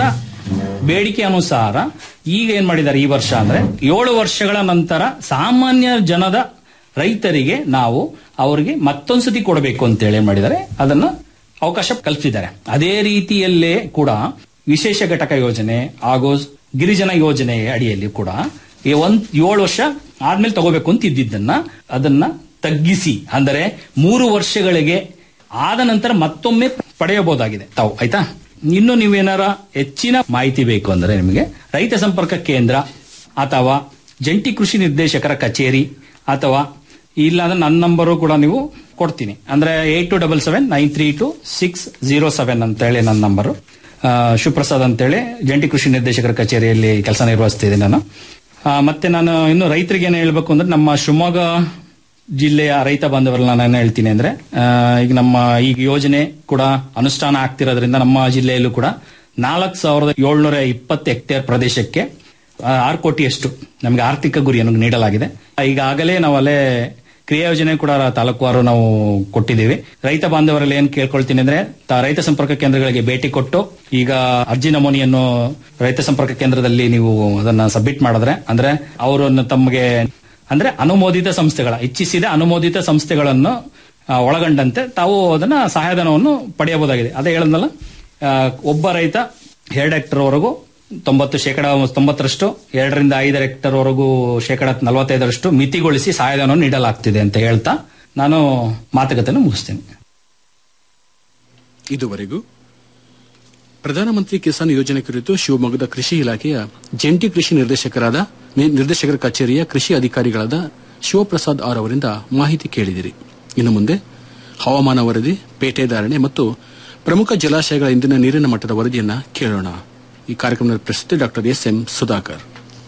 ಬೇಡಿಕೆ ಅನುಸಾರ ಈಗ ಏನ್ ಮಾಡಿದ್ದಾರೆ ಈ ವರ್ಷ ಅಂದ್ರೆ ಏಳು ವರ್ಷಗಳ ನಂತರ ಸಾಮಾನ್ಯ ಜನದ ರೈತರಿಗೆ ನಾವು ಅವರಿಗೆ ಮತ್ತೊಂದ್ಸತಿ ಕೊಡಬೇಕು ಅಂತೇಳಿ ಏನ್ ಮಾಡಿದ್ದಾರೆ ಅದನ್ನ ಅವಕಾಶ ಕಲ್ಪಿಸಿದ್ದಾರೆ ಅದೇ ರೀತಿಯಲ್ಲೇ ಕೂಡ ವಿಶೇಷ ಘಟಕ ಯೋಜನೆ ಹಾಗೂ ಗಿರಿಜನ ಯೋಜನೆ ಅಡಿಯಲ್ಲಿ ಕೂಡ ಈ ಒಂದ್ ಏಳು ವರ್ಷ ಆದ್ಮೇಲೆ ತಗೋಬೇಕು ಅಂತ ಇದ್ದಿದ್ದನ್ನ ಅದನ್ನ ತಗ್ಗಿಸಿ ಅಂದರೆ ಮೂರು ವರ್ಷಗಳಿಗೆ ಆದ ನಂತರ ಮತ್ತೊಮ್ಮೆ ಪಡೆಯಬಹುದಾಗಿದೆ ತಾವು ಆಯ್ತಾ ಇನ್ನು ನೀವೇನಾರ ಹೆಚ್ಚಿನ ಮಾಹಿತಿ ಬೇಕು ಅಂದ್ರೆ ನಿಮಗೆ ರೈತ ಸಂಪರ್ಕ ಕೇಂದ್ರ ಅಥವಾ ಜಂಟಿ ಕೃಷಿ ನಿರ್ದೇಶಕರ ಕಚೇರಿ ಅಥವಾ ಇಲ್ಲ ಅಂದ್ರೆ ನನ್ನ ನಂಬರು ಕೂಡ ನೀವು ಕೊಡ್ತೀನಿ ಅಂದ್ರೆ eight two double seven nine three two six zero seven ಅಂತೇಳಿ ನನ್ನ ನಂಬರು ಆ, ಶಿವಪ್ರಸಾದ್ ಅಂತೇಳಿ ಜಂಟಿ ಕೃಷಿ ನಿರ್ದೇಶಕರ ಕಚೇರಿಯಲ್ಲಿ ಕೆಲಸ ನಿರ್ವಹಿಸ್ತಿದ್ದೀನಿ ನಾನು ಆ, ಮತ್ತೆ ನಾನು ಇನ್ನು ರೈತರಿಗೆ ಏನು ಹೇಳ್ಬೇಕು ಅಂದ್ರೆ ನಮ್ಮ ಶಿವಮೊಗ್ಗ ಜಿಲ್ಲೆಯ ರೈತ ಬಾಂಧವರನ್ನ ನಾನು ಹೇಳ್ತೀನಿ ಅಂದ್ರೆ ಆ, ಈಗ ನಮ್ಮ ಈಗ ಯೋಜನೆ ಕೂಡ ಅನುಷ್ಠಾನ ಆಗ್ತಿರೋದ್ರಿಂದ ನಮ್ಮ ಜಿಲ್ಲೆಯಲ್ಲೂ ಕೂಡ ನಾಲ್ಕು ಸಾವಿರದ ಏಳ್ನೂರ ಇಪ್ಪತ್ತು ಹೆಕ್ಟೇರ್ ಪ್ರದೇಶಕ್ಕೆ ಆ, ಆರು ಕೋಟಿಯಷ್ಟು ನಮಗೆ ಆರ್ಥಿಕ ಗುರಿಯನ್ನು ನೀಡಲಾಗಿದೆ ಈಗಾಗಲೇ ನಾವು ಅಲ್ಲೇ ಕ್ರಿಯಾ ಯೋಜನೆ ಕೂಡ ತಾಲೂಕುವಾರು ನಾವು ಕೊಟ್ಟಿದ್ದೀವಿ ರೈತ ಬಾಂಧವರಲ್ಲಿ ಏನ್ ಕೇಳ್ಕೊಳ್ತೀನಿ ಅಂದ್ರೆ ತ- ರೈತ ಸಂಪರ್ಕ ಕೇಂದ್ರಗಳಿಗೆ ಭೇಟಿ ಕೊಟ್ಟು ಈಗ ಅರ್ಜಿ ನಮೂನೆಯನ್ನು ರೈತ ಸಂಪರ್ಕ ಕೇಂದ್ರದಲ್ಲಿ ನೀವು ಅದನ್ನ ಸಬ್ಮಿಟ್ ಮಾಡಿದ್ರೆ ಅಂದ್ರೆ ಅವರು ತಮಗೆ ಅಂದ್ರೆ ಅನುಮೋದಿತ ಸಂಸ್ಥೆಗಳ ಇಚ್ಛಿಸಿದ ಅನುಮೋದಿತ ಸಂಸ್ಥೆಗಳನ್ನು ಆ, ಒಳಗೊಂಡಂತೆ ತಾವು ಅದನ್ನ ಸಹಾಯಧನವನ್ನು ಪಡೆಯಬಹುದಾಗಿದೆ ಅದೇ ಹೇಳದ್ನಲ್ಲ ಆ, ಒಬ್ಬ ರೈತ ಎರಡು ಹೆಕ್ಟರ್ ವರೆಗೂ ತೊಂಬತ್ತು ಶೇಕಡ ತೊಂಬತ್ತರಷ್ಟು ಎರಡರಿಂದ ಐದು ಹೆಕ್ಟರ್ ವರೆಗೂ ಶೇಕಡ ನಲವತ್ತೈದರಷ್ಟು ಮಿತಿಗೊಳಿಸಿ ಸಹಾಯಧನವನ್ನು ನೀಡಲಾಗ್ತಿದೆ ಅಂತ ಹೇಳ್ತಾ ನಾನು ಮಾತುಕತೆಯನ್ನು ಮುಗಿಸ್ತೇನೆ ಇದುವರೆಗೂ ಪ್ರಧಾನಮಂತ್ರಿ ಕಿಸಾನ್ ಯೋಜನೆ ಕುರಿತು ಶಿವಮೊಗ್ಗದ ಕೃಷಿ ಇಲಾಖೆಯ ಜಂಟಿ ಕೃಷಿ ನಿರ್ದೇಶಕರಾದ ನಿರ್ದೇಶಕರ ಕಚೇರಿಯ ಕೃಷಿ ಅಧಿಕಾರಿಗಳಾದ ಶಿವಪ್ರಸಾದ್ ಆರ್ ಅವರಿಂದ ಮಾಹಿತಿ ಕೇಳಿದಿರಿ ಇನ್ನು ಮುಂದೆ ಹವಾಮಾನ ವರದಿ ಪೇಟೆ ಧಾರಣೆ ಮತ್ತು ಪ್ರಮುಖ ಜಲಾಶಯಗಳ ಇಂದಿನ ನೀರಿನ ಮಟ್ಟದ ವರದಿಯನ್ನ ಕೇಳೋಣ ಈ ಕಾರ್ಯಕ್ರಮದ ಪ್ರಸ್ತುತಿ ಡಾಕ್ಟರ್ ಎಸ್ ಎಂ ಸುಧಾಕರ್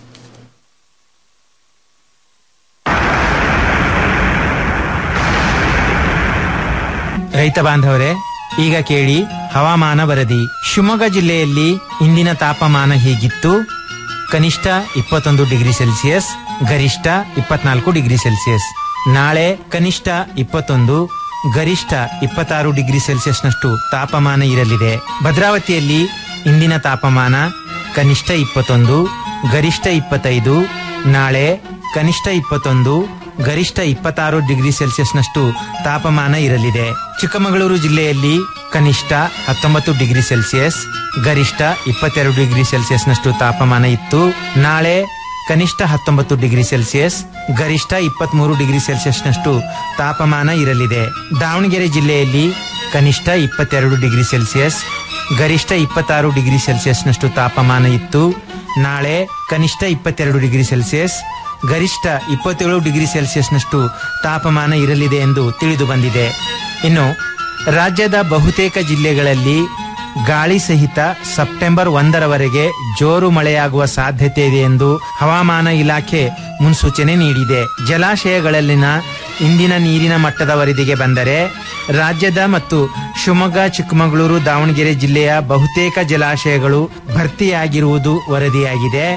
ರೈತ ಬಾಂಧವರೇ ಈಗ ಕೇಳಿ ಹವಾಮಾನ ವರದಿ ಶಿವಮೊಗ್ಗ ಜಿಲ್ಲೆಯಲ್ಲಿ ಇಂದಿನ ತಾಪಮಾನ ಹೀಗಿತ್ತು ಕನಿಷ್ಠ ಇಪ್ಪತ್ತೊಂದು ಡಿಗ್ರಿ ಸೆಲ್ಸಿಯಸ್ ಗರಿಷ್ಠ ಇಪ್ಪತ್ನಾಲ್ಕು ಡಿಗ್ರಿ ಸೆಲ್ಸಿಯಸ್ ನಾಳೆ ಕನಿಷ್ಠ ಇಪ್ಪತ್ತೊಂದು ಗರಿಷ್ಠ ಇಪ್ಪತ್ತಾರು ಡಿಗ್ರಿ ಸೆಲ್ಸಿಯಸ್ನಷ್ಟು ತಾಪಮಾನ ಇರಲಿದೆ ಭದ್ರಾವತಿಯಲ್ಲಿ ಇಂದಿನ ತಾಪಮಾನ ಕನಿಷ್ಠ ಇಪ್ಪತ್ತೊಂದು ಗರಿಷ್ಠ ಇಪ್ಪತ್ತೈದು ನಾಳೆ ಕನಿಷ್ಠ ಇಪ್ಪತ್ತೊಂದು ಗರಿಷ್ಠ ಇಪ್ಪತ್ತಾರು ಡಿಗ್ರಿ ಸೆಲ್ಸಿಯಸ್ನಷ್ಟು ತಾಪಮಾನ ಇರಲಿದೆ ಚಿಕ್ಕಮಗಳೂರು ಜಿಲ್ಲೆಯಲ್ಲಿ ಕನಿಷ್ಠ ಹತ್ತೊಂಬತ್ತು ಡಿಗ್ರಿ ಸೆಲ್ಸಿಯಸ್ ಗರಿಷ್ಠ ಇಪ್ಪತ್ತೆರಡು ಡಿಗ್ರಿ ಸೆಲ್ಸಿಯಸ್ನಷ್ಟು ತಾಪಮಾನ ಇತ್ತು ನಾಳೆ ಕನಿಷ್ಠ ಹತ್ತೊಂಬತ್ತು ಡಿಗ್ರಿ ಸೆಲ್ಸಿಯಸ್ ಗರಿಷ್ಠ ಇಪ್ಪತ್ಮೂರು ಡಿಗ್ರಿ ಸೆಲ್ಸಿಯಸ್ನಷ್ಟು ತಾಪಮಾನ ಇರಲಿದೆ ದಾವಣಗೆರೆ ಜಿಲ್ಲೆಯಲ್ಲಿ ಕನಿಷ್ಠ ಇಪ್ಪತ್ತೆರಡು ಡಿಗ್ರಿ ಸೆಲ್ಸಿಯಸ್ ಗರಿಷ್ಠ ಇಪ್ಪತ್ತಾರು ಡಿಗ್ರಿ ಸೆಲ್ಸಿಯಸ್ನಷ್ಟು ತಾಪಮಾನ ಇತ್ತು ನಾಳೆ ಕನಿಷ್ಠ ಇಪ್ಪತ್ತೆರಡು ಡಿಗ್ರಿ ಸೆಲ್ಸಿಯಸ್ ಗರಿಷ್ಠ ಇಪ್ಪತ್ತೇಳು ಡಿಗ್ರಿ ಸೆಲ್ಸಿಯಸ್ನಷ್ಟು ತಾಪಮಾನ ಇರಲಿದೆ ಎಂದು ತಿಳಿದು ಬಂದಿದೆ ಇನ್ನು ರಾಜ್ಯದ ಬಹುತೇಕ ಜಿಲ್ಲೆಗಳಲ್ಲಿ ಗಾಳಿ ಸಹಿತ ಸೆಪ್ಟೆಂಬರ್ ಒಂದರವರೆಗೆ ಜೋರು ಮಳೆಯಾಗುವ ಸಾಧ್ಯತೆ ಇದೆ ಎಂದು ಹವಾಮಾನ ಇಲಾಖೆ ಮುನ್ಸೂಚನೆ ನೀಡಿದೆ ಜಲಾಶಯಗಳಲ್ಲಿನ ಇಂದಿನ ನೀರಿನ ಮಟ್ಟದ ವರದಿಗೆ ಬಂದರೆ ರಾಜ್ಯದ ಮತ್ತು ಶಿವಮೊಗ್ಗ ಚಿಕ್ಕಮಗಳೂರು ದಾವಣಗೆರೆ ಜಿಲ್ಲೆಯ ಬಹುತೇಕ ಜಲಾಶಯಗಳು ಭರ್ತಿಯಾಗಿರುವುದು ವರದಿಯಾಗಿದೆ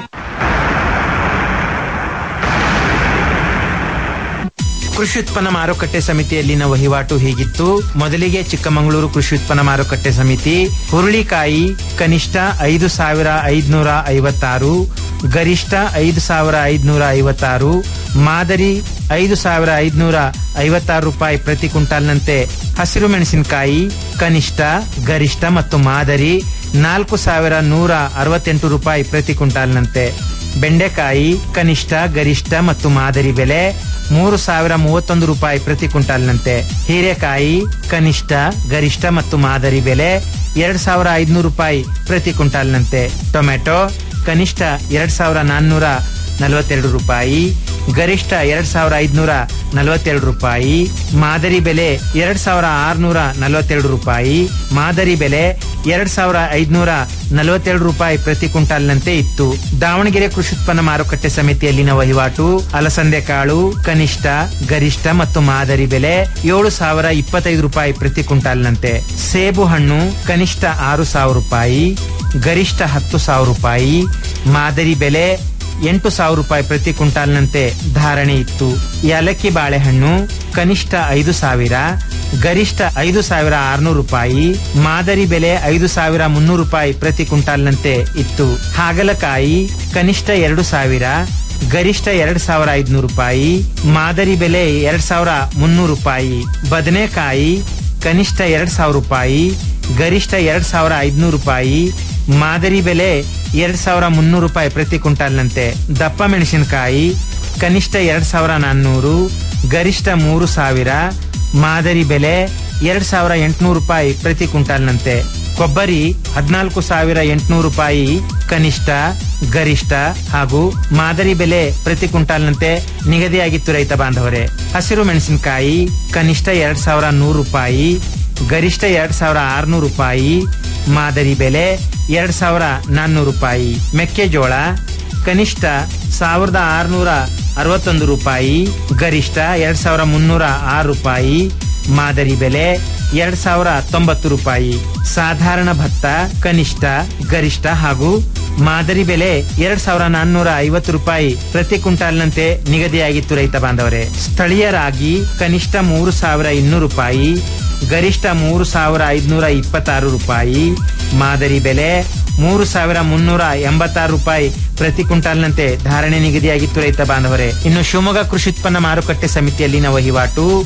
ಕೃಷಿ ಉತ್ಪನ್ನ ಮಾರುಕಟ್ಟೆ ಸಮಿತಿಯಲ್ಲಿನ ವಹಿವಾಟು ಹೀಗಿತ್ತು ಮೊದಲಿಗೆ ಚಿಕ್ಕಮಗಳೂರು ಕೃಷಿ ಉತ್ಪನ್ನ ಮಾರುಕಟ್ಟೆ ಸಮಿತಿ ಹುರುಳಿಕಾಯಿ ಕನಿಷ್ಠ ಐದು ಸಾವಿರ ಐದುನೂರ ಐವತ್ತಾರು ಗರಿಷ್ಠ ಐದು ಸಾವಿರ ಐದುನೂರ ಐವತ್ತಾರು ಮಾದರಿ ಐದು ಸಾವಿರ ಐದುನೂರ ಐವತ್ತಾರು ರೂಪಾಯಿ ಪ್ರತಿ ಕ್ವಿಂಟಾಲ್ನಂತೆ ಹಸಿರು ಮೆಣಸಿನಕಾಯಿ ಕನಿಷ್ಠ ಗರಿಷ್ಠ ಮತ್ತು ಮಾದರಿ ನಾಲ್ಕು ಸಾವಿರ ನೂರ ಅರವತ್ತೆಂಟು ರೂಪಾಯಿ ಪ್ರತಿ ಕ್ವಿಂಟಾಲ್ನಂತೆ ಬೆಂಡೆಕಾಯಿ ಕನಿಷ್ಠ ಗರಿಷ್ಠ ಮತ್ತು ಮಾದರಿ ಬೆಲೆ ಮೂರು ಸಾವಿರ ಮೂವತ್ತೊಂದು ರೂಪಾಯಿ ಪ್ರತಿ ಕ್ವಿಂಟಾಲ್ನಂತೆ ಹೀರೆಕಾಯಿ ಕನಿಷ್ಠ ಗರಿಷ್ಠ ಮತ್ತು ಮಾದರಿ ಬೆಲೆ ಎರಡ್ ಸಾವಿರ ಐದುನೂರು ರೂಪಾಯಿ ಪ್ರತಿ ಕ್ವಿಂಟಾಲ್ನಂತೆ ಟೊಮೆಟೊ ಕನಿಷ್ಠ ಎರಡ್ ಸಾವಿರ ನಾನ್ನೂರ ನಲವತ್ತೆರಡು ರೂಪಾಯಿ ಗರಿಷ್ಠ ಎರಡ್ ಸಾವಿರ ಐದುನೂರ ನಲವತ್ತೆರಡು ರೂಪಾಯಿ ಮಾದರಿ ಬೆಲೆ ಎರಡ್ ಸಾವಿರ ಆರುನೂರ ನಲವತ್ತೆರಡು ರೂಪಾಯಿ ಮಾದರಿ ಬೆಲೆ ಎರಡ್ ಸಾವಿರ ಐದುನೂರ ನಲವತ್ತೆರಡು ರೂಪಾಯಿ ಪ್ರತಿ ಕ್ವಿಂಟಾಲ್ನಂತೆ ಇತ್ತು ದಾವಣಗೆರೆ ಕೃಷಿ ಉತ್ಪನ್ನ ಮಾರುಕಟ್ಟೆ ಸಮಿತಿಯಲ್ಲಿನ ವಹಿವಾಟು ಅಲಸಂದೆ ಕಾಳು ಕನಿಷ್ಠ ಗರಿಷ್ಠ ಮತ್ತು ಮಾದರಿ ಬೆಲೆ ಏಳು ಸಾವಿರ ಇಪ್ಪತ್ತೈದು ರೂಪಾಯಿ ಪ್ರತಿ ಕ್ವಿಂಟಾಲ್ನಂತೆ ಸೇಬು ಹಣ್ಣು ಕನಿಷ್ಠ ಆರು ಸಾವಿರ ರೂಪಾಯಿ ಗರಿಷ್ಠ ಹತ್ತು ಸಾವಿರ ರೂಪಾಯಿ ಮಾದರಿ ಬೆಲೆ ಎಂಟು ಸಾವಿರ ರೂಪಾಯಿ ಪ್ರತಿ ಕ್ವಿಂಟಾಲ್ನಂತೆ ಧಾರಣೆ ಇತ್ತು ಏಲಕ್ಕಿ ಬಾಳೆಹಣ್ಣು ಕನಿಷ್ಠ ಐದು ಸಾವಿರ ಗರಿಷ್ಠ ಐದು ಸಾವಿರ ಆರುನೂರು ರೂಪಾಯಿ ಮಾದರಿ ಬೆಲೆ ಐದು ಸಾವಿರ ಮುನ್ನೂರು ರೂಪಾಯಿ ಪ್ರತಿ ಕ್ವಿಂಟಾಲ್ನಂತೆ ಇತ್ತು ಹಾಗಲಕಾಯಿ ಕನಿಷ್ಠ ಎರಡು ಸಾವಿರ ಗರಿಷ್ಠ ಎರಡ್ ಸಾವಿರ ಐದುನೂರು ರೂಪಾಯಿ ಮಾದರಿ ಬೆಲೆ ಎರಡ್ ಸಾವಿರ ಮುನ್ನೂರು ರೂಪಾಯಿ ಬದನೆಕಾಯಿ ಕನಿಷ್ಠ ಎರಡ್ ಸಾವಿರ ರೂಪಾಯಿ ಗರಿಷ್ಠ ಎರಡ್ ಸಾವಿರ ಐದುನೂರು ರೂಪಾಯಿ ಮಾದರಿ ಬೆಲೆ ಎರಡ್ ಸಾವಿರ ಮುನ್ನೂರು ರೂಪಾಯಿ ಪ್ರತಿ ಕ್ವಿಂಟಾಲ್ನಂತೆ ದಪ್ಪ ಮೆಣಸಿನಕಾಯಿ ಕನಿಷ್ಠ ಎರಡ್ ಸಾವಿರ ನಾನ್ನೂರು ಗರಿಷ್ಠ ಮೂರು ಸಾವಿರ ಮಾದರಿ ಬೆಲೆ ಎರಡ್ ಸಾವಿರ ಎಂಟುನೂರು ರೂಪಾಯಿ ಪ್ರತಿ ಕ್ವಿಂಟಾಲ್ನಂತೆ ಕೊಬ್ಬರಿ ಹದಿನಾಲ್ಕು ಸಾವಿರ ಎಂಟುನೂರು ರೂಪಾಯಿ ಕನಿಷ್ಠ ಗರಿಷ್ಠ ಹಾಗೂ ಮಾದರಿ ಬೆಲೆ ಪ್ರತಿ ಕ್ವಿಂಟಾಲ್ನಂತೆ ನಿಗದಿಯಾಗಿತ್ತು ರೈತ ಬಾಂಧವರೇ ಹಸಿರು ಮೆಣಸಿನಕಾಯಿ ಕನಿಷ್ಠ ಎರಡ್ ಸಾವಿರ ನೂರು ರೂಪಾಯಿ ಗರಿಷ್ಠ ಎರಡ್ ಸಾವಿರ ಆರುನೂರು ರೂಪಾಯಿ ಮಾದರಿ ಬೆಲೆ ಎರಡ್ ಸಾವಿರ ನಾನ್ನೂರು ರೂಪಾಯಿ ಮೆಕ್ಕೆಜೋಳ ಕನಿಷ್ಠ ಸಾವಿರದ ಆರುನೂರ ಅರವತ್ತೊಂದು ರೂಪಾಯಿ ಗರಿಷ್ಠ ಎರಡ್ ಸಾವಿರ ಮುನ್ನೂರ ಆರು ರೂಪಾಯಿ ಮಾದರಿ ಬೆಲೆ ಎರಡ್ ಸಾವಿರ ತೊಂಬತ್ತು ರೂಪಾಯಿ ಸಾಧಾರಣ ಭತ್ತ ಕನಿಷ್ಠ ಗರಿಷ್ಠ ಹಾಗೂ ಮಾದರಿ ಬೆಲೆ ಎರಡ್ ಸಾವಿರ ನಾನ್ನೂರ ಐವತ್ತು ರೂಪಾಯಿ ಪ್ರತಿ ಕ್ವಿಂಟಾಲ್ನಂತೆ ನಿಗದಿಯಾಗಿತ್ತು ರೈತ ಬಾಂಧವರೇ ಸ್ಥಳೀಯ ರಾಗಿ ಕನಿಷ್ಠ ಮೂರು ಸಾವಿರ ಇನ್ನೂರು ರೂಪಾಯಿ ಗರಿಷ್ಠ ಮೂರು ಸಾವಿರ ಐದುನೂರ ಇಪ್ಪತ್ತಾರು ರೂಪಾಯಿ ಮಾದರಿ ಬೆಲೆ ಮೂರು ಸಾವಿರ ಮುನ್ನೂರ ಎಂಬತ್ತಾರು ರೂಪಾಯಿ ಪ್ರತಿ ಕ್ವಿಂಟಾಲ್ನಂತೆ ಧಾರಣೆ ನಿಗದಿಯಾಗಿತ್ತು ರೈತ ಬಾಂಧವರೇ ಇನ್ನು ಶಿವಮೊಗ್ಗ ಕೃಷಿ ಉತ್ಪನ್ನ ಮಾರುಕಟ್ಟೆ ಸಮಿತಿಯಲ್ಲಿನ ವಹಿವಾಟು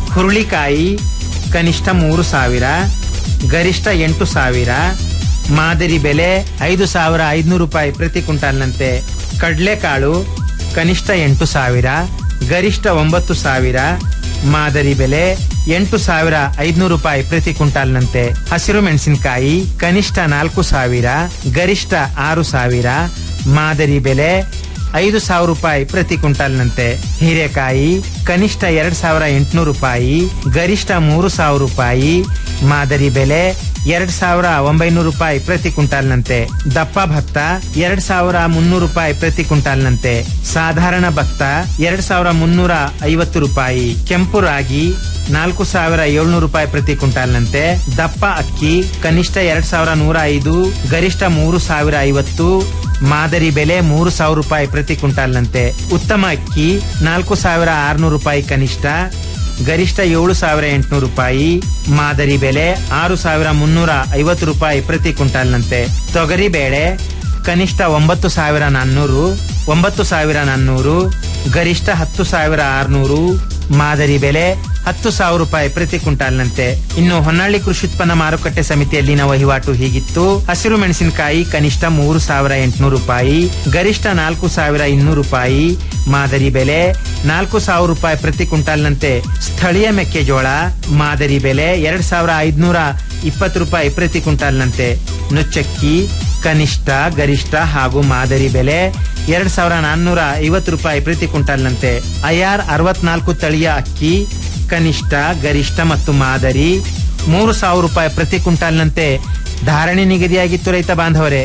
ಹುರುಳಿಕಾಯಿ ಕನಿಷ್ಠ ಮೂರು ಸಾವಿರ ಗರಿಷ್ಠ ಎಂಟು ಸಾವಿರ ಮಾದರಿ ಬೆಲೆ ಐದು ಸಾವಿರ ಐದುನೂರು ರೂಪಾಯಿ ಪ್ರತಿ ಕ್ವಿಂಟಾಲ್ನಂತೆ ಕಡಲೆಕಾಳು ಕನಿಷ್ಠ ಎಂಟು ಸಾವಿರ ಗರಿಷ್ಠ ಒಂಬತ್ತು ಸಾವಿರ ಮಾದರಿ ಬೆಲೆ ಎಂಟು ಸಾವಿರ ಐದುನೂರು ರೂಪಾಯಿ ಪ್ರತಿ ಕ್ವಿಂಟಾಲ್ನಂತೆ ಹಸಿರು ಮೆಣಸಿನಕಾಯಿ ಕನಿಷ್ಠ ನಾಲ್ಕು ಸಾವಿರ ಗರಿಷ್ಠ ಆರು ಸಾವಿರ ಮಾದರಿ ಬೆಲೆ ಐದು ಸಾವಿರ ರೂಪಾಯಿ ಪ್ರತಿ ಕ್ವಿಂಟಾಲ್ನಂತೆ ಹೀರೆಕಾಯಿ ಕನಿಷ್ಠ ಎರಡ್ ಸಾವಿರ ಎಂಟುನೂರು ರೂಪಾಯಿ ಗರಿಷ್ಠ ಮೂರು ಸಾವಿರ ರೂಪಾಯಿ ಮಾದರಿ ಬೆಲೆ ಎರಡ್ ಸಾವಿರ ಒಂಬೈನೂರು ರೂಪಾಯಿ ಪ್ರತಿ ಕ್ವಿಂಟಾಲ್ನಂತೆ ದಪ್ಪ ಭತ್ತ ಎರಡ್ ಸಾವಿರ ಮುನ್ನೂರು ರೂಪಾಯಿ ಪ್ರತಿ ಕ್ವಿಂಟಾಲ್ನಂತೆ ಸಾಧಾರಣ ಭತ್ತ ಎರಡ್ ಸಾವಿರ ಮುನ್ನೂರ ಐವತ್ತು ರೂಪಾಯಿ ಕೆಂಪು ರಾಗಿ ನಾಲ್ಕು ಸಾವಿರ ಏಳ್ನೂರು ರೂಪಾಯಿ ಪ್ರತಿ ಕ್ವಿಂಟಾಲ್ನಂತೆ ದಪ್ಪ ಅಕ್ಕಿ ಕನಿಷ್ಠ ಎರಡ್ ಸಾವಿರ ನೂರ ಐದು ಗರಿಷ್ಠ ಮೂರು ಸಾವಿರ ಐವತ್ತು ಮಾದರಿ ಬೆಲೆ ಮೂರು ಸಾವಿರ ರೂಪಾಯಿ ಪ್ರತಿ ಕ್ವಿಂಟಾಲ್ನಂತೆ ಉತ್ತಮ ಅಕ್ಕಿ ನಾಲ್ಕು ಸಾವಿರ ಆರುನೂರು ರೂಪಾಯಿ ಕನಿಷ್ಠ ಗರಿಷ್ಠ ಏಳು ಸಾವಿರ ಎಂಟುನೂರು ರೂಪಾಯಿ ಮಾದರಿ ಬೆಲೆ ಆರು ಸಾವಿರ ಮುನ್ನೂರ ಐವತ್ತು ರೂಪಾಯಿ ಪ್ರತಿ ಕ್ವಿಂಟಾಲ್ನಂತೆ ತೊಗರಿ ಬೇಳೆ ಕನಿಷ್ಠ ಒಂಬತ್ತು ಸಾವಿರ ನಾನ್ನೂರು ಒಂಬತ್ತು ಸಾವಿರ ನಾನ್ನೂರು ಗರಿಷ್ಠ ಹತ್ತು ಸಾವಿರ ಆರುನೂರು ಮಾದರಿ ಬೆಲೆ ಹತ್ತು ಸಾವಿರ ರೂಪಾಯಿ ಪ್ರತಿ ಕ್ವಿಂಟಾಲ್ನಂತೆ ಇನ್ನು ಹೊನ್ನಾಳಿ ಕೃಷಿ ಉತ್ಪನ್ನ ಮಾರುಕಟ್ಟೆ ಸಮಿತಿಯಲ್ಲಿನ ವಹಿವಾಟು ಹೀಗಿತ್ತು ಹಸಿರು ಮೆಣಸಿನಕಾಯಿ ಕನಿಷ್ಠ ಮೂರು ಸಾವಿರ ಎಂಟುನೂರು ರೂಪಾಯಿ ಗರಿಷ್ಠ ನಾಲ್ಕು ಸಾವಿರ ಇನ್ನೂರು ರೂಪಾಯಿ ಮಾದರಿ ಬೆಲೆ ನಾಲ್ಕು ಸಾವಿರ ರೂಪಾಯಿ ಪ್ರತಿ ಕ್ವಿಂಟಾಲ್ನಂತೆ ಸ್ಥಳೀಯ ಮೆಕ್ಕೆಜೋಳ ಮಾದರಿ ಬೆಲೆ ಎರಡ್ ಸಾವಿರ ಐದುನೂರ ಇಪ್ಪತ್ತು ರೂಪಾಯಿ ಪ್ರತಿ ಕ್ವಿಂಟಾಲ್ನಂತೆ ನುಚ್ಚಕ್ಕಿ ಕನಿಷ್ಠ ಗರಿಷ್ಠ ಹಾಗೂ ಮಾದರಿ ಬೆಲೆ ಎರಡ್ ಸಾವಿರ ನಾನ್ನೂರ ಐವತ್ತು ರೂಪಾಯಿ ಪ್ರತಿ ಕ್ವಿಂಟಾಲ್ನಂತೆ ಐಆರ್ ಅರವತ್ನಾಲ್ಕು ತಳಿಯ ಅಕ್ಕಿ ಕನಿಷ್ಠ ಗರಿಷ್ಠ ಮತ್ತು ಮಾದರಿ ಮೂರು ಸಾವಿರ ರೂಪಾಯಿ ಪ್ರತಿ ಕ್ವಿಂಟಾಲ್ನಂತೆ ಧಾರಣೆ ನಿಗದಿಯಾಗಿತ್ತು ರೈತ ಬಾಂಧವರೇ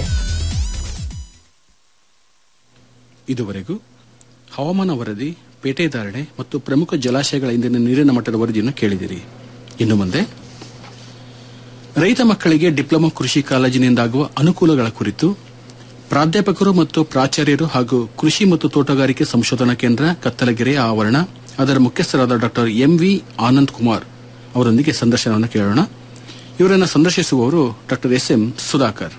ಇದುವರೆಗೂ ಹವಾಮಾನ ವರದಿ ಪೇಟೆ ಧಾರಣೆ ಮತ್ತು ಪ್ರಮುಖ ಜಲಾಶಯಗಳ ಇಂದಿನ ನೀರಿನ ಮಟ್ಟದ ವರದಿಯನ್ನು ಕೇಳಿದಿರಿ ಇನ್ನು ಮುಂದೆ ರೈತ ಮಕ್ಕಳಿಗೆ ಡಿಪ್ಲೊಮಾ ಕೃಷಿ ಕಾಲೇಜಿನಿಂದಾಗುವ ಅನುಕೂಲಗಳ ಕುರಿತು ಪ್ರಾಧ್ಯಾಪಕರು ಮತ್ತು ಪ್ರಾಚಾರ್ಯರು ಹಾಗೂ ಕೃಷಿ ಮತ್ತು ತೋಟಗಾರಿಕೆ ಸಂಶೋಧನಾ ಕೇಂದ್ರ ಕತ್ತಲಗೆರೆಯ ಆವರಣ ಅದರ ಮುಖ್ಯಸ್ಥರಾದ ಡಾಕ್ಟರ್ ಎಂವಿ ಆನಂದ್ ಕುಮಾರ್ ಅವರೊಂದಿಗೆ ಸಂದರ್ಶನವನ್ನು ಕೇಳೋಣ ಇವರನ್ನು ಸಂದರ್ಶಿಸುವವರು ಡಾಕ್ಟರ್ ಎಸ್ ಎಂ ಸುಧಾಕರ್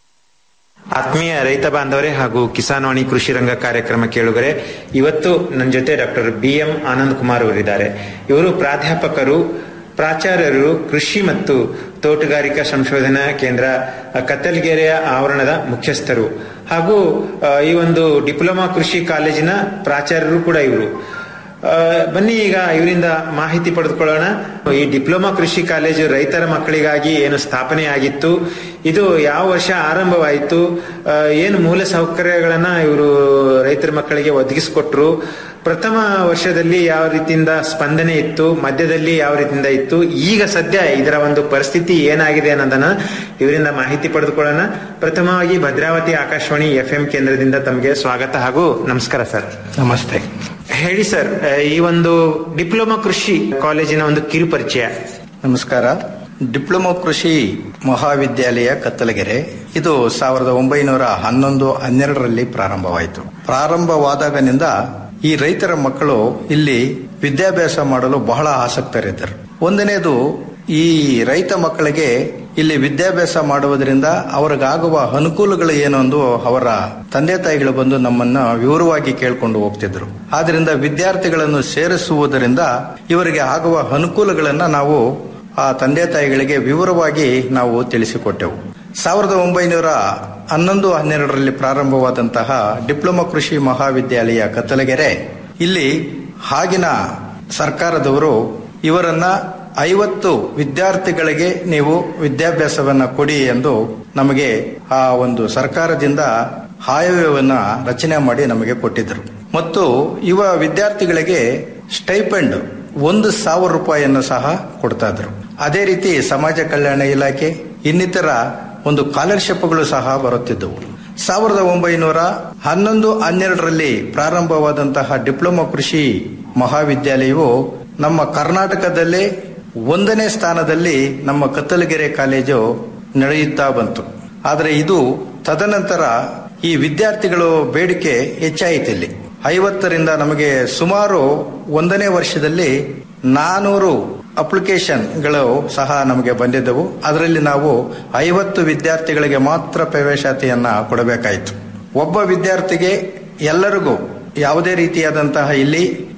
ಆತ್ಮೀಯ ರೈತ ಬಾಂಧವರೇ ಹಾಗೂ ಕಿಸಾನ್ವಾಣಿ ಕೃಷಿ ರಂಗ ಕಾರ್ಯಕ್ರಮ ಕೇಳುಗರೆ ಇವತ್ತು ನನ್ನ ಜೊತೆ doctor B M Anand Kumar ಅವರಿದ್ದಾರೆ ಇವರು ಪ್ರಾಧ್ಯಾಪಕರು ಪ್ರಾಚಾರ್ಯರು ಕೃಷಿ ಮತ್ತು ತೋಟಗಾರಿಕಾ ಸಂಶೋಧನಾ ಕೇಂದ್ರ ಅ, ಕತ್ತಲಗೆರೆಯ ಆವರಣದ ಮುಖ್ಯಸ್ಥರು ಹಾಗೂ ಅ, ಈ ಒಂದು ಡಿಪ್ಲೊಮಾ ಕೃಷಿ ಕಾಲೇಜಿನ ಪ್ರಾಚಾರ್ಯರು ಕೂಡ ಇವರು ಆ, ಬನ್ನಿ ಈಗ ಇವರಿಂದ ಮಾಹಿತಿ ಪಡೆದುಕೊಳ್ಳೋಣ ಈ ಡಿಪ್ಲೊಮಾ ಕೃಷಿ ಕಾಲೇಜು ರೈತರ ಮಕ್ಕಳಿಗಾಗಿ ಏನು ಸ್ಥಾಪನೆ ಆಗಿತ್ತು ಇದು ಯಾವ ವರ್ಷ ಆರಂಭವಾಯಿತು ಆ, ಏನು ಮೂಲ ಸೌಕರ್ಯಗಳನ್ನ ಇವರು ರೈತರ ಮಕ್ಕಳಿಗೆ ಒದಗಿಸಿಕೊಟ್ರು ಪ್ರಥಮ ವರ್ಷದಲ್ಲಿ ಯಾವ ರೀತಿಯಿಂದ ಸ್ಪಂದನೆ ಇತ್ತು ಮಧ್ಯದಲ್ಲಿ ಯಾವ ರೀತಿಯಿಂದ ಇತ್ತು ಈಗ ಸದ್ಯ ಇದರ ಒಂದು ಪರಿಸ್ಥಿತಿ ಏನಾಗಿದೆ ಅನ್ನೋದನ್ನ ಇವರಿಂದ ಮಾಹಿತಿ ಪಡೆದುಕೊಳ್ಳೋಣ ಪ್ರಥಮವಾಗಿ ಭದ್ರಾವತಿ ಆಕಾಶವಾಣಿ ಎಫ್ ಎಂ ಕೇಂದ್ರದಿಂದ ತಮಗೆ ಸ್ವಾಗತ ಹಾಗೂ ನಮಸ್ಕಾರ ಸರ್ ನಮಸ್ತೆ ಹೇಳಿ ಸರ್ ಆ, ಈ ಒಂದು ಡಿಪ್ಲೊಮಾ ಕೃಷಿ ಕಾಲೇಜಿನ ಒಂದು ಕಿರು ಪರಿಚಯ ನಮಸ್ಕಾರ ಡಿಪ್ಲೊಮಾ ಕೃಷಿ ಮಹಾವಿದ್ಯಾಲಯ ಕತ್ತಲಗೆರೆ ಇದು ಸಾವಿರದ ಒಂಬೈನೂರ ಹನ್ನೊಂದು ಹನ್ನೆರಡರಲ್ಲಿ ಪ್ರಾರಂಭವಾಯಿತು ಪ್ರಾರಂಭವಾದಾಗನಿಂದ ಈ ರೈತರ ಮಕ್ಕಳು ಇಲ್ಲಿ ವಿದ್ಯಾಭ್ಯಾಸ ಮಾಡಲು ಬಹಳ ಆಸಕ್ತರಿದ್ದರು ಒಂದನೇದು ಈ ರೈತ ಮಕ್ಕಳಿಗೆ ಇಲ್ಲಿ ವಿದ್ಯಾಭ್ಯಾಸ ಮಾಡುವುದರಿಂದ ಅವರಿಗಾಗುವ ಅನುಕೂಲಗಳು ಏನು ಎಂದು ಅವರ ತಂದೆ ತಾಯಿಗಳು ಬಂದು ನಮ್ಮನ್ನ ವಿವರವಾಗಿ ಕೇಳಿಕೊಂಡು ಹೋಗ್ತಿದ್ರು ಆದ್ರಿಂದ ವಿದ್ಯಾರ್ಥಿಗಳನ್ನು ಸೇರಿಸುವುದರಿಂದ ಇವರಿಗೆ ಆಗುವ ಅನುಕೂಲಗಳನ್ನ ನಾವು ಆ ತಂದೆ ತಾಯಿಗಳಿಗೆ ವಿವರವಾಗಿ ನಾವು ತಿಳಿಸಿಕೊಟ್ಟೆವು ಸಾವಿರದ ಒಂಬೈನೂರ ಹನ್ನೊಂದು ಹನ್ನೆರಡರಲ್ಲಿ ಪ್ರಾರಂಭವಾದಂತಹ ಡಿಪ್ಲೊಮಾ ಕೃಷಿ ಮಹಾವಿದ್ಯಾಲಯ ಕತ್ತಲಗೆರೆ ಇಲ್ಲಿ ಆಗಿನ ಸರ್ಕಾರದವರು ಇವರನ್ನ ಐವತ್ತು ವಿದ್ಯಾರ್ಥಿಗಳಿಗೆ ನೀವು ವಿದ್ಯಾಭ್ಯಾಸವನ್ನ ಕೊಡಿ ಎಂದು ನಮಗೆ ಆ ಒಂದು ಸರ್ಕಾರದಿಂದ ಆಯವ್ಯವನ್ನ ರಚನೆ ಮಾಡಿ ನಮಗೆ ಕೊಟ್ಟಿದ್ದರು ಮತ್ತು ಯುವ ವಿದ್ಯಾರ್ಥಿಗಳಿಗೆ ಸ್ಟೈಪೆಂಡ್ ಒಂದು ಸಾವಿರ ರೂಪಾಯಿಯನ್ನು ಸಹ ಕೊಡ್ತಾ ಇದ್ರು ಅದೇ ರೀತಿ ಸಮಾಜ ಕಲ್ಯಾಣ ಇಲಾಖೆ ಇನ್ನಿತರ ಒಂದು ಸ್ಕಾಲರ್ಶಿಪ್ಗಳು ಸಹ ಬರುತ್ತಿದ್ದವು ಸಾವಿರದ ಒಂಬೈನೂರ ಹನ್ನೊಂದು ಹನ್ನೆರಡರಲ್ಲಿ ಪ್ರಾರಂಭವಾದಂತಹ ಡಿಪ್ಲೊಮಾ ಕೃಷಿ ಮಹಾವಿದ್ಯಾಲಯವು ನಮ್ಮ ಕರ್ನಾಟಕದಲ್ಲೇ ಒಂದನೇ ಸ್ಥಾನದಲ್ಲಿ ನಮ್ಮ ಕತ್ತಲಗೆರೆ ಕಾಲೇಜು ನಡೆಯುತ್ತಾ ಬಂತು ಆದರೆ ಇದು ತದನಂತರ ಈ ವಿದ್ಯಾರ್ಥಿಗಳು ಬೇಡಿಕೆ ಹೆಚ್ಚಾಯಿತು ಇಲ್ಲಿ ಐವತ್ತರಿಂದ ನಮಗೆ ಸುಮಾರು ಒಂದನೇ ವರ್ಷದಲ್ಲಿ ನಾನೂರು ಅಪ್ಲಿಕೇಶನ್ಗಳು ಸಹ ನಮಗೆ ಬಂದಿದ್ದವು ಅದರಲ್ಲಿ ನಾವು ಐವತ್ತು ವಿದ್ಯಾರ್ಥಿಗಳಿಗೆ ಮಾತ್ರ ಪ್ರವೇಶಾತಿಯನ್ನ ಕೊಡಬೇಕಾಯಿತು ಒಬ್ಬ ವಿದ್ಯಾರ್ಥಿಗೆ ಎಲ್ಲರಿಗೂ ಯಾವುದೇ ರೀತಿಯಾದಂತಹ ಇಲ್ಲಿ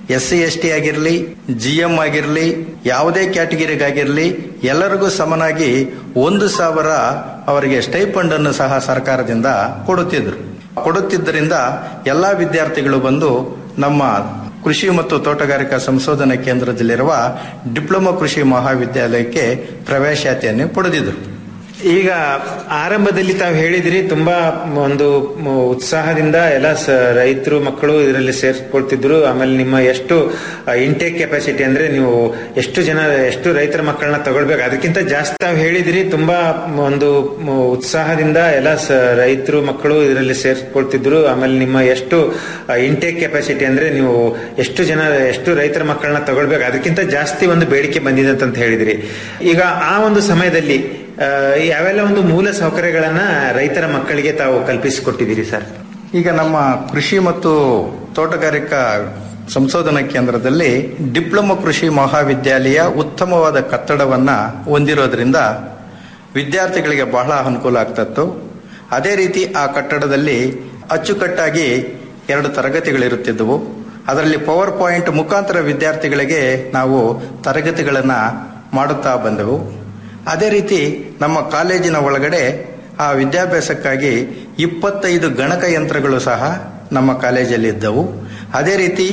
ಎಸ್ ಸಿ ಎಸ್ ಟಿ ಆಗಿರಲಿ ಜಿ ಎಂ ಆಗಿರಲಿ ಯಾವುದೇ ಕ್ಯಾಟಗಿರಿಗಾಗಿರಲಿ ಎಲ್ಲರಿಗೂ ಸಮನಾಗಿ ಒಂದು ಸಾವಿರ ಅವರಿಗೆ ಸ್ಟೈಪಂಡ್ ಅನ್ನು ಸಹ ಸರ್ಕಾರದಿಂದ ಕೊಡುತ್ತಿದ್ರು ಕೊಡುತ್ತಿದ್ದರಿಂದ ಎಲ್ಲಾ ವಿದ್ಯಾರ್ಥಿಗಳು ಬಂದು ನಮ್ಮ ಕೃಷಿ ಮತ್ತು ತೋಟಗಾರಿಕಾ ಸಂಶೋಧನಾ ಕೇಂದ್ರದಲ್ಲಿರುವ ಡಿಪ್ಲೊಮಾ ಕೃಷಿ ಮಹಾವಿದ್ಯಾಲಯಕ್ಕೆ ಪ್ರವೇಶಾತಿಯನ್ನು ಪಡೆದಿದ್ರು ಈಗ ಆರಂಭದಲ್ಲಿ ತಾವು ಹೇಳಿದ್ರಿ ತುಂಬಾ ಒಂದು ಮ- ಉತ್ಸಾಹದಿಂದ ಎಲ್ಲ ಸ- ರೈತರು ಮಕ್ಕಳು ಇದರಲ್ಲಿ ಸೇರ್ಕೊಳ್ತಿದ್ರು ಆಮೇಲೆ ನಿಮ್ಮ ಎಷ್ಟು ಇಂಟೇಕ್ ಕೆಪಾಸಿಟಿ ಅಂದ್ರೆ ನೀವು ಎಷ್ಟು ಜನ ಎಷ್ಟು ರೈತರ ಮಕ್ಕಳನ್ನ ತಗೊಳ್ಬೇಕು ಅದಕ್ಕಿಂತ ಜಾಸ್ತಿ ತಾವು ಹೇಳಿದ್ರಿ ತುಂಬಾ ಒಂದು ಮ- ಉತ್ಸಾಹದಿಂದ ಎಲ್ಲ ಸ- ರೈತರು ಮಕ್ಕಳು ಇದರಲ್ಲಿ ಸೇರ್ಕೊಳ್ತಿದ್ರು ಆಮೇಲೆ ನಿಮ್ಮ ಎಷ್ಟು ಇಂಟೇಕ್ ಕೆಪಾಸಿಟಿ ಅಂದ್ರೆ ನೀವು ಎಷ್ಟು ಜನ ಎಷ್ಟು ರೈತರ ಮಕ್ಕಳನ್ನ ತಗೊಳ್ಬೇಕು ಅದಕ್ಕಿಂತ ಜಾಸ್ತಿ ಒಂದು ಬೇಡಿಕೆ ಬಂದಿದೆ ಅಂತ ಹೇಳಿದ್ರಿ ಈಗ ಆ ಒಂದು ಸಮಯದಲ್ಲಿ ಆ, ಯಾವೆಲ್ಲ ಒಂದು ಮೂಲ ಸೌಕರ್ಯಗಳನ್ನ ರೈತರ ಮಕ್ಕಳಿಗೆ ತಾವು ಕಲ್ಪಿಸಿಕೊಟ್ಟಿದ್ದೀರಿ ಸರ್ ಈಗ ನಮ್ಮ ಕೃಷಿ ಮತ್ತು ತೋಟಗಾರಿಕಾ ಸಂಶೋಧನಾ ಕೇಂದ್ರದಲ್ಲಿ ಡಿಪ್ಲೊಮಾ ಕೃಷಿ ಮಹಾವಿದ್ಯಾಲಯ ಉತ್ತಮವಾದ ಕಟ್ಟಡವನ್ನ ಹೊಂದಿರೋದ್ರಿಂದ ವಿದ್ಯಾರ್ಥಿಗಳಿಗೆ ಬಹಳ ಅನುಕೂಲ ಆಗ್ತಿತ್ತು ಅದೇ ರೀತಿ ಆ ಕಟ್ಟಡದಲ್ಲಿ ಅಚ್ಚುಕಟ್ಟಾಗಿ ಎರಡು ತರಗತಿಗಳಿರುತ್ತಿದ್ದವು ಅದರಲ್ಲಿ ಪವರ್ ಪಾಯಿಂಟ್ ಮುಖಾಂತರ ವಿದ್ಯಾರ್ಥಿಗಳಿಗೆ ನಾವು ತರಗತಿಗಳನ್ನ ಮಾಡುತ್ತಾ ಬಂದೆವು ಅದೇ ರೀತಿ ನಮ್ಮ ಕಾಲೇಜಿನ ಒಳಗಡೆ ಆ ವಿದ್ಯಾಭ್ಯಾಸಕ್ಕಾಗಿ ಇಪ್ಪತ್ತೈದು ಗಣಕ ಯಂತ್ರಗಳು ಸಹ ನಮ್ಮ ಕಾಲೇಜಲ್ಲಿ ಇದ್ದವು ಅದೇ ರೀತಿ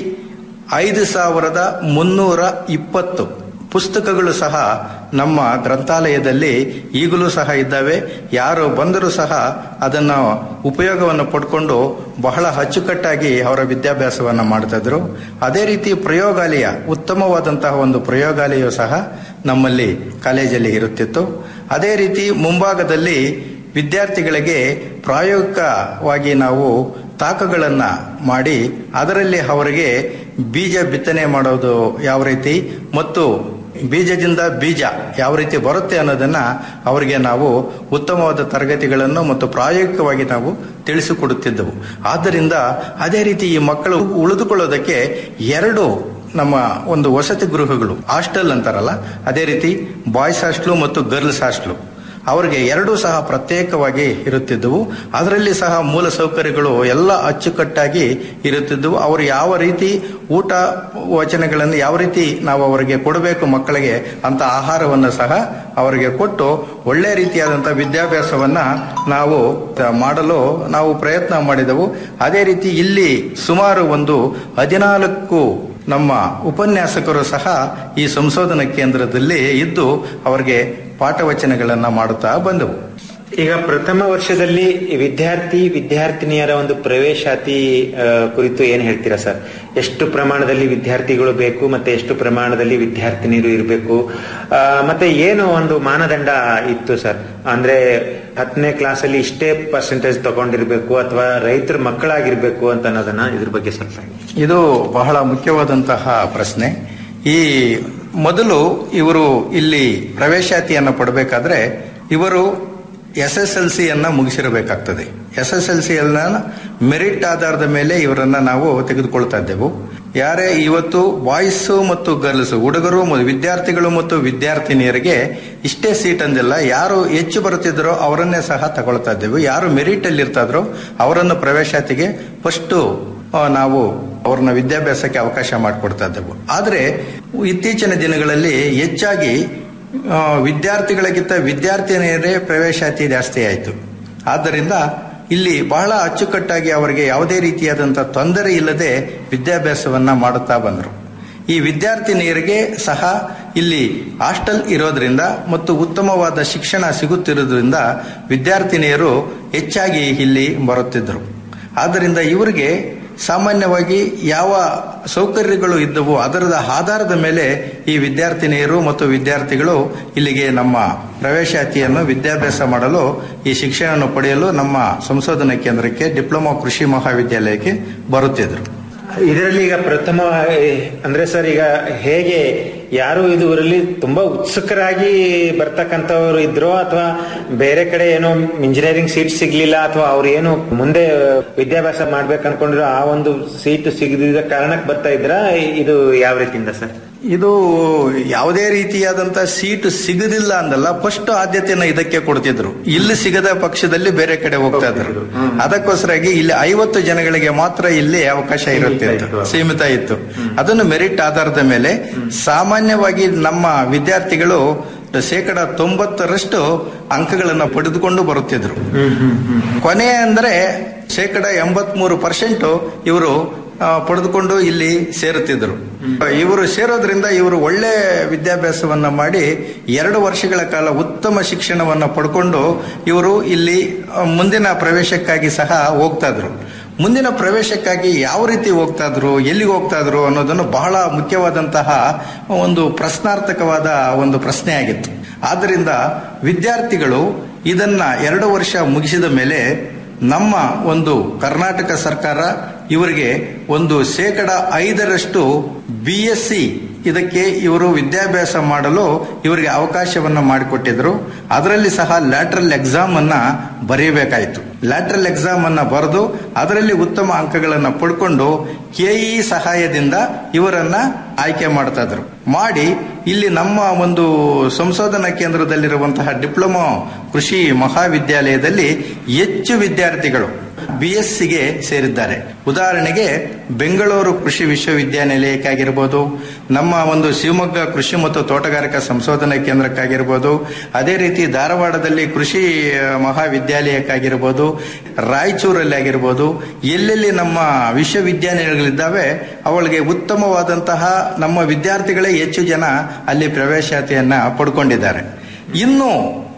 ಐದು ಸಾವಿರದ ಮುನ್ನೂರ ಇಪ್ಪತ್ತು ಪುಸ್ತಕಗಳು ಸಹ ನಮ್ಮ ಗ್ರಂಥಾಲಯದಲ್ಲಿ ಈಗಲೂ ಸಹ ಇದ್ದಾವೆ ಯಾರು ಬಂದರೂ ಸಹ ಅದನ್ನು ಉಪಯೋಗವನ್ನು ಪಡ್ಕೊಂಡು ಬಹಳ ಅಚ್ಚುಕಟ್ಟಾಗಿ ಅವರ ವಿದ್ಯಾಭ್ಯಾಸವನ್ನು ಮಾಡ್ತಿದ್ರು ಅದೇ ರೀತಿ ಪ್ರಯೋಗಾಲಯ ಉತ್ತಮವಾದಂತಹ ಒಂದು ಪ್ರಯೋಗಾಲಯವು ಸಹ ನಮ್ಮಲ್ಲಿ ಕಾಲೇಜಲ್ಲಿ ಇರುತ್ತಿತ್ತು ಅದೇ ರೀತಿ ಮುಂಭಾಗದಲ್ಲಿ ವಿದ್ಯಾರ್ಥಿಗಳಿಗೆ ಪ್ರಾಯೋಗಿಕವಾಗಿ ನಾವು ತಾಕಗಳನ್ನ ಮಾಡಿ ಅದರಲ್ಲಿ ಅವರಿಗೆ ಬೀಜ ಬಿತ್ತನೆ ಮಾಡೋದು ಯಾವ ರೀತಿ ಮತ್ತು ಬೀಜದಿಂದ ಬೀಜ ಯಾವ ರೀತಿ ಬರುತ್ತೆ ಅನ್ನೋದನ್ನ ಅವರಿಗೆ ನಾವು ಉತ್ತಮವಾದ ತರಗತಿಗಳನ್ನು ಮತ್ತು ಪ್ರಾಯೋಗಿಕವಾಗಿ ನಾವು ತಿಳಿಸಿಕೊಡುತ್ತಿದ್ದೆವು ಆದ್ದರಿಂದ ಅದೇ ರೀತಿ ಈ ಮಕ್ಕಳು ಉಳಿದುಕೊಳ್ಳೋದಕ್ಕೆ ಎರಡು ನಮ್ಮ ಒಂದು ವಸತಿ ಗೃಹಗಳು ಹಾಸ್ಟೆಲ್ ಅಂತಾರಲ್ಲ ಅದೇ ರೀತಿ ಬಾಯ್ಸ್ ಹಾಸ್ಟ್ಲು ಮತ್ತು ಗರ್ಲ್ಸ್ ಹಾಸ್ಟ್ಲು ಅವರಿಗೆ ಎರಡೂ ಸಹ ಪ್ರತ್ಯೇಕವಾಗಿ ಇರುತ್ತಿದ್ದವು ಅದರಲ್ಲಿ ಸಹ ಮೂಲ ಸೌಕರ್ಯಗಳು ಎಲ್ಲ ಅಚ್ಚುಕಟ್ಟಾಗಿ ಇರುತ್ತಿದ್ದವು ಅವರು ಯಾವ ರೀತಿ ಊಟ ವಚನಗಳನ್ನು ಯಾವ ರೀತಿ ನಾವು ಅವರಿಗೆ ಕೊಡಬೇಕು ಮಕ್ಕಳಿಗೆ ಅಂತ ಆಹಾರವನ್ನು ಸಹ ಅವರಿಗೆ ಕೊಟ್ಟು ಒಳ್ಳೆ ರೀತಿಯಾದಂತಹ ವಿದ್ಯಾಭ್ಯಾಸವನ್ನ ನಾವು ತ- ಮಾಡಲು ನಾವು ಪ್ರಯತ್ನ ಮಾಡಿದೆವು ಅದೇ ರೀತಿ ಇಲ್ಲಿ ಸುಮಾರು ಒಂದು ಹದಿನಾಲ್ಕು ನಮ್ಮ ಉಪನ್ಯಾಸಕರು ಸಹ ಈ ಸಂಶೋಧನಾ ಕೇಂದ್ರದಲ್ಲಿ ಇದ್ದು ಅವರಿಗೆ ಪಾಠವಚನಗಳನ್ನ ಮಾಡುತ್ತಾ ಬಂದವು ಈಗ ಪ್ರಥಮ ವರ್ಷದಲ್ಲಿ ವಿದ್ಯಾರ್ಥಿ ವಿದ್ಯಾರ್ಥಿನಿಯರ ಒಂದು ಪ್ರವೇಶಾತಿ ಆ, ಕುರಿತು ಏನ್ ಹೇಳ್ತೀರಾ ಸರ್ ಎಷ್ಟು ಪ್ರಮಾಣದಲ್ಲಿ ವಿದ್ಯಾರ್ಥಿಗಳು ಬೇಕು ಮತ್ತೆ ಎಷ್ಟು ಪ್ರಮಾಣದಲ್ಲಿ ವಿದ್ಯಾರ್ಥಿನಿಯರು ಇರಬೇಕು ಮತ್ತೆ ಏನು ಒಂದು ಮಾನದಂಡ ಇತ್ತು ಸರ್ ಅಂದ್ರೆ ಹತ್ತನೇ ಕ್ಲಾಸ್ ಅಲ್ಲಿ ಇಷ್ಟೇ ಪರ್ಸೆಂಟೇಜ್ ತಗೊಂಡಿರ್ಬೇಕು ಅಥವಾ ರೈತರ ಮಕ್ಕಳಾಗಿರ್ಬೇಕು ಅಂತ ಅನ್ನೋದನ್ನ ಇದ್ರ ಬಗ್ಗೆ ಸ್ವಲ್ಪ ಹೇಳಿ. ಇದು ಬಹಳ ಮುಖ್ಯವಾದಂತಹ ಪ್ರಶ್ನೆ ಈ ಮೊದಲು ಇವರು ಇಲ್ಲಿ ಪ್ರವೇಶಾತಿಯನ್ನು ಪಡಬೇಕಾದ್ರೆ ಇವರು ಎಸ್ ಎಸ್ ಎಲ್ ಸಿಯನ್ನ ಮುಗಿಸಿರಬೇಕಾಗ್ತದೆ S S L C merit ಆಧಾರದ ಮೇಲೆ ಇವರನ್ನ ನಾವು ತೆಗೆದುಕೊಳ್ತಾ ಇದ್ದೆವು ಯಾರೇ ಇವತ್ತು ಬಾಯ್ಸ್ ಮತ್ತು ಗರ್ಲ್ಸ್ ಹುಡುಗರು ಮತ್ತು ವಿದ್ಯಾರ್ಥಿಗಳು ಮತ್ತು ವಿದ್ಯಾರ್ಥಿನಿಯರಿಗೆ ಇಷ್ಟೇ ಸೀಟ್ ಅಂದಿಲ್ಲ ಯಾರು ಹೆಚ್ಚು ಬರುತ್ತಿದ್ದರೋ ಅವರನ್ನೇ ಸಹ ತಗೊಳ್ತಾ ಇದ್ದೆವು ಯಾರು ಮೆರಿಟ್ ಅಲ್ಲಿ ಇರ್ತಾದ್ರೋ ಅವರನ್ನು ಪ್ರವೇಶಾತಿಗೆ ಫಸ್ಟ್ ನಾವು ಅವ್ರನ್ನ ವಿದ್ಯಾಭ್ಯಾಸಕ್ಕೆ ಅವಕಾಶ ಮಾಡಿಕೊಡ್ತಾ ಇದ್ದೆವು ಆದ್ರೆ ಇತ್ತೀಚಿನ ದಿನಗಳಲ್ಲಿ ಹೆಚ್ಚಾಗಿ ಆ, ವಿದ್ಯಾರ್ಥಿಗಳಿಗಿಂತ ವಿದ್ಯಾರ್ಥಿನಿಯರೇ ಪ್ರವೇಶಾತಿ ಜಾಸ್ತಿ ಆಯಿತು ಆದ್ದರಿಂದ ಇಲ್ಲಿ ಬಹಳ ಅಚ್ಚುಕಟ್ಟಾಗಿ ಅವರಿಗೆ ಯಾವುದೇ ರೀತಿಯಾದಂತಹ ತೊಂದರೆ ಇಲ್ಲದೆ ವಿದ್ಯಾಭ್ಯಾಸವನ್ನ ಮಾಡುತ್ತಾ ಬಂದರು ಈ ವಿದ್ಯಾರ್ಥಿನಿಯರಿಗೆ ಸಹ ಇಲ್ಲಿ ಹಾಸ್ಟೆಲ್ ಇರೋದ್ರಿಂದ ಮತ್ತು ಉತ್ತಮವಾದ ಶಿಕ್ಷಣ ಸಿಗುತ್ತಿರೋದ್ರಿಂದ ವಿದ್ಯಾರ್ಥಿನಿಯರು ಹೆಚ್ಚಾಗಿ ಇಲ್ಲಿ ಬರುತ್ತಿದ್ದರು ಆದ್ದರಿಂದ ಇವರಿಗೆ ಸಾಮಾನ್ಯವಾಗಿ ಯಾವ ಸೌಕರ್ಯಗಳು ಇದ್ದವು ಅದರದ ಆಧಾರದ ಮೇಲೆ ಈ ವಿದ್ಯಾರ್ಥಿನಿಯರು ಮತ್ತು ವಿದ್ಯಾರ್ಥಿಗಳು ಇಲ್ಲಿಗೆ ನಮ್ಮ ಪ್ರವೇಶಾತಿಯನ್ನು ವಿದ್ಯಾಭ್ಯಾಸ ಮಾಡಲು ಈ ಶಿಕ್ಷಣವನ್ನು ಪಡೆಯಲು ನಮ್ಮ ಸಂಶೋಧನಾ ಕೇಂದ್ರಕ್ಕೆ ಡಿಪ್ಲೊಮಾ ಕೃಷಿ ಮಹಾವಿದ್ಯಾಲಯಕ್ಕೆ ಬರುತ್ತಿದ್ದರು ಇದರಲ್ಲಿ ಈಗ ಪ್ರಥಮ ಅಂದ್ರೆ ಸರ್ ಈಗ ಹೇಗೆ ಯಾರು ಇದರಲ್ಲಿ ತುಂಬಾ ಉತ್ಸುಕರಾಗಿ ಬರ್ತಕ್ಕಂಥವ್ರು ಇದ್ರೋ ಅಥವಾ ಬೇರೆ ಕಡೆ ಏನೋ ಇಂಜಿನಿಯರಿಂಗ್ ಸೀಟ್ ಸಿಗ್ಲಿಲ್ಲ ಅಥವಾ ಅವ್ರು ಏನು ಮುಂದೆ ವಿದ್ಯಾಭ್ಯಾಸ ಮಾಡ್ಬೇಕು ಅನ್ಕೊಂಡಿರೋ ಆ ಒಂದು ಸೀಟ್ ಸಿಗದಿದ್ದ ಕಾರಣಕ್ಕೆ ಬರ್ತಾ ಇದ್ರ ಇದು ಯಾವ ರೀತಿಯಿಂದ ಸರ್ ಇದು ಯಾವುದೇ ರೀತಿಯಾದಂತ ಸೀಟ್ ಸಿಗದಿಲ್ಲ ಅಂದಲ್ಲ ಫಸ್ಟ್ ಆದ್ಯತೆಯನ್ನ ಇದಕ್ಕೆ ಕೊಡ್ತಿದ್ರು ಇಲ್ಲಿ ಸಿಗದ ಪಕ್ಷದಲ್ಲಿ ಬೇರೆ ಕಡೆ ಹೋಗ್ತಾ ಇದ್ರು ಅದಕ್ಕೋಸ್ಕರಾಗಿ ಇಲ್ಲಿ ಐವತ್ತು ಜನಗಳಿಗೆ ಮಾತ್ರ ಇಲ್ಲಿ ಅವಕಾಶ ಇರುತ್ತೆ ಸೀಮಿತ ಇತ್ತು ಅದನ್ನು ಮೆರಿಟ್ ಆಧಾರದ ಮೇಲೆ ಸಾಮಾನ್ಯವಾಗಿ ನಮ್ಮ ವಿದ್ಯಾರ್ಥಿಗಳು ಶೇಕಡ ತೊಂಬತ್ತರಷ್ಟು ಅಂಕಗಳನ್ನು ಪಡೆದುಕೊಂಡು ಬರುತ್ತಿದ್ರು ಕೊನೆ ಅಂದ್ರೆ ಶೇಕಡ ಎಂಬತ್ಮೂರು ಪರ್ಸೆಂಟ್ ಇವರು ಆ, ಪಡೆದುಕೊಂಡು ಇಲ್ಲಿ ಸೇರುತ್ತಿದ್ರು ಇವರು ಸೇರೋದ್ರಿಂದ ಇವರು ಒಳ್ಳೆ ವಿದ್ಯಾಭ್ಯಾಸವನ್ನ ಮಾಡಿ ಎರಡು ವರ್ಷಗಳ ಕಾಲ ಉತ್ತಮ ಶಿಕ್ಷಣವನ್ನ ಪಡ್ಕೊಂಡು ಇವರು ಇಲ್ಲಿ ಆ, ಮುಂದಿನ ಪ್ರವೇಶಕ್ಕಾಗಿ ಸಹ ಹೋಗ್ತಾ ಇದ್ರು ಮುಂದಿನ ಪ್ರವೇಶಕ್ಕಾಗಿ ಯಾವ ರೀತಿ ಹೋಗ್ತಾ ಇದ್ರು ಎಲ್ಲಿಗೆ ಹೋಗ್ತಾ ಇದ್ರು ಅನ್ನೋದನ್ನು ಬಹಳ ಮುಖ್ಯವಾದಂತಹ ಒಂದು ಪ್ರಶ್ನಾರ್ಥಕವಾದ ಒಂದು ಪ್ರಶ್ನೆ ಆಗಿತ್ತು ಆದ್ದರಿಂದ ವಿದ್ಯಾರ್ಥಿಗಳು ಇದನ್ನ ಎರಡು ವರ್ಷ ಮುಗಿಸಿದ ಮೇಲೆ ನಮ್ಮ ಒಂದು ಕರ್ನಾಟಕ ಸರ್ಕಾರ ಇವರಿಗೆ ಒಂದು ಶೇಕಡ ಐದರಷ್ಟು ಬಿ ಎಸ್ ಸಿ ಇದಕ್ಕೆ ಇವರು ವಿದ್ಯಾಭ್ಯಾಸ ಮಾಡಲು ಇವರಿಗೆ ಅವಕಾಶವನ್ನ ಮಾಡಿಕೊಟ್ಟಿದ್ರು ಅದರಲ್ಲಿ ಸಹ ಲ್ಯಾಟ್ರಲ್ ಎಕ್ಸಾಮ್ ಅನ್ನ ಬರೆಯಬೇಕಾಯಿತು ಲ್ಯಾಟ್ರಲ್ ಎಕ್ಸಾಮ್ ಅನ್ನ ಬರೆದು ಅದರಲ್ಲಿ ಉತ್ತಮ ಅಂಕಗಳನ್ನು ಪಡ್ಕೊಂಡು ಕೆಇ ಸಹಾಯದಿಂದ ಇವರನ್ನ ಆಯ್ಕೆ ಮಾಡ್ತಾ ಇದ್ರು ಮಾಡಿ ಇಲ್ಲಿ ನಮ್ಮ ಒಂದು ಸಂಶೋಧನಾ ಕೇಂದ್ರದಲ್ಲಿರುವಂತಹ ಡಿಪ್ಲೊಮಾ ಕೃಷಿ ಮಹಾವಿದ್ಯಾಲಯದಲ್ಲಿ ಹೆಚ್ಚು ವಿದ್ಯಾರ್ಥಿಗಳು ಬಿ ಎಸ್ ಸಿಗೆ ಸೇರಿದ್ದಾರೆ ಉದಾಹರಣೆಗೆ ಬೆಂಗಳೂರು ಕೃಷಿ ವಿಶ್ವವಿದ್ಯಾನಿಲಯಕ್ಕಾಗಿರ್ಬೋದು ನಮ್ಮ ಒಂದು ಶಿವಮೊಗ್ಗ ಕೃಷಿ ಮತ್ತು ತೋಟಗಾರಿಕಾ ಸಂಶೋಧನಾ ಕೇಂದ್ರಕ್ಕಾಗಿರ್ಬೋದು ಅದೇ ರೀತಿ ಧಾರವಾಡದಲ್ಲಿ ಕೃಷಿ ಆ, ಮಹಾವಿದ್ಯಾಲಯಕ್ಕಾಗಿರ್ಬೋದು ರಾಯಚೂರಲ್ಲಿ ಆಗಿರ್ಬೋದು ಎಲ್ಲೆಲ್ಲಿ ನಮ್ಮ ವಿಶ್ವವಿದ್ಯಾನಿಲಯಗಳಿದ್ದಾವೆ ಅವಳಿಗೆ ಉತ್ತಮವಾದಂತಹ ನಮ್ಮ ವಿದ್ಯಾರ್ಥಿಗಳೇ ಹೆಚ್ಚು ಜನ ಅಲ್ಲಿ ಪ್ರವೇಶಾತಿಯನ್ನ ಪಡ್ಕೊಂಡಿದ್ದಾರೆ ಇನ್ನು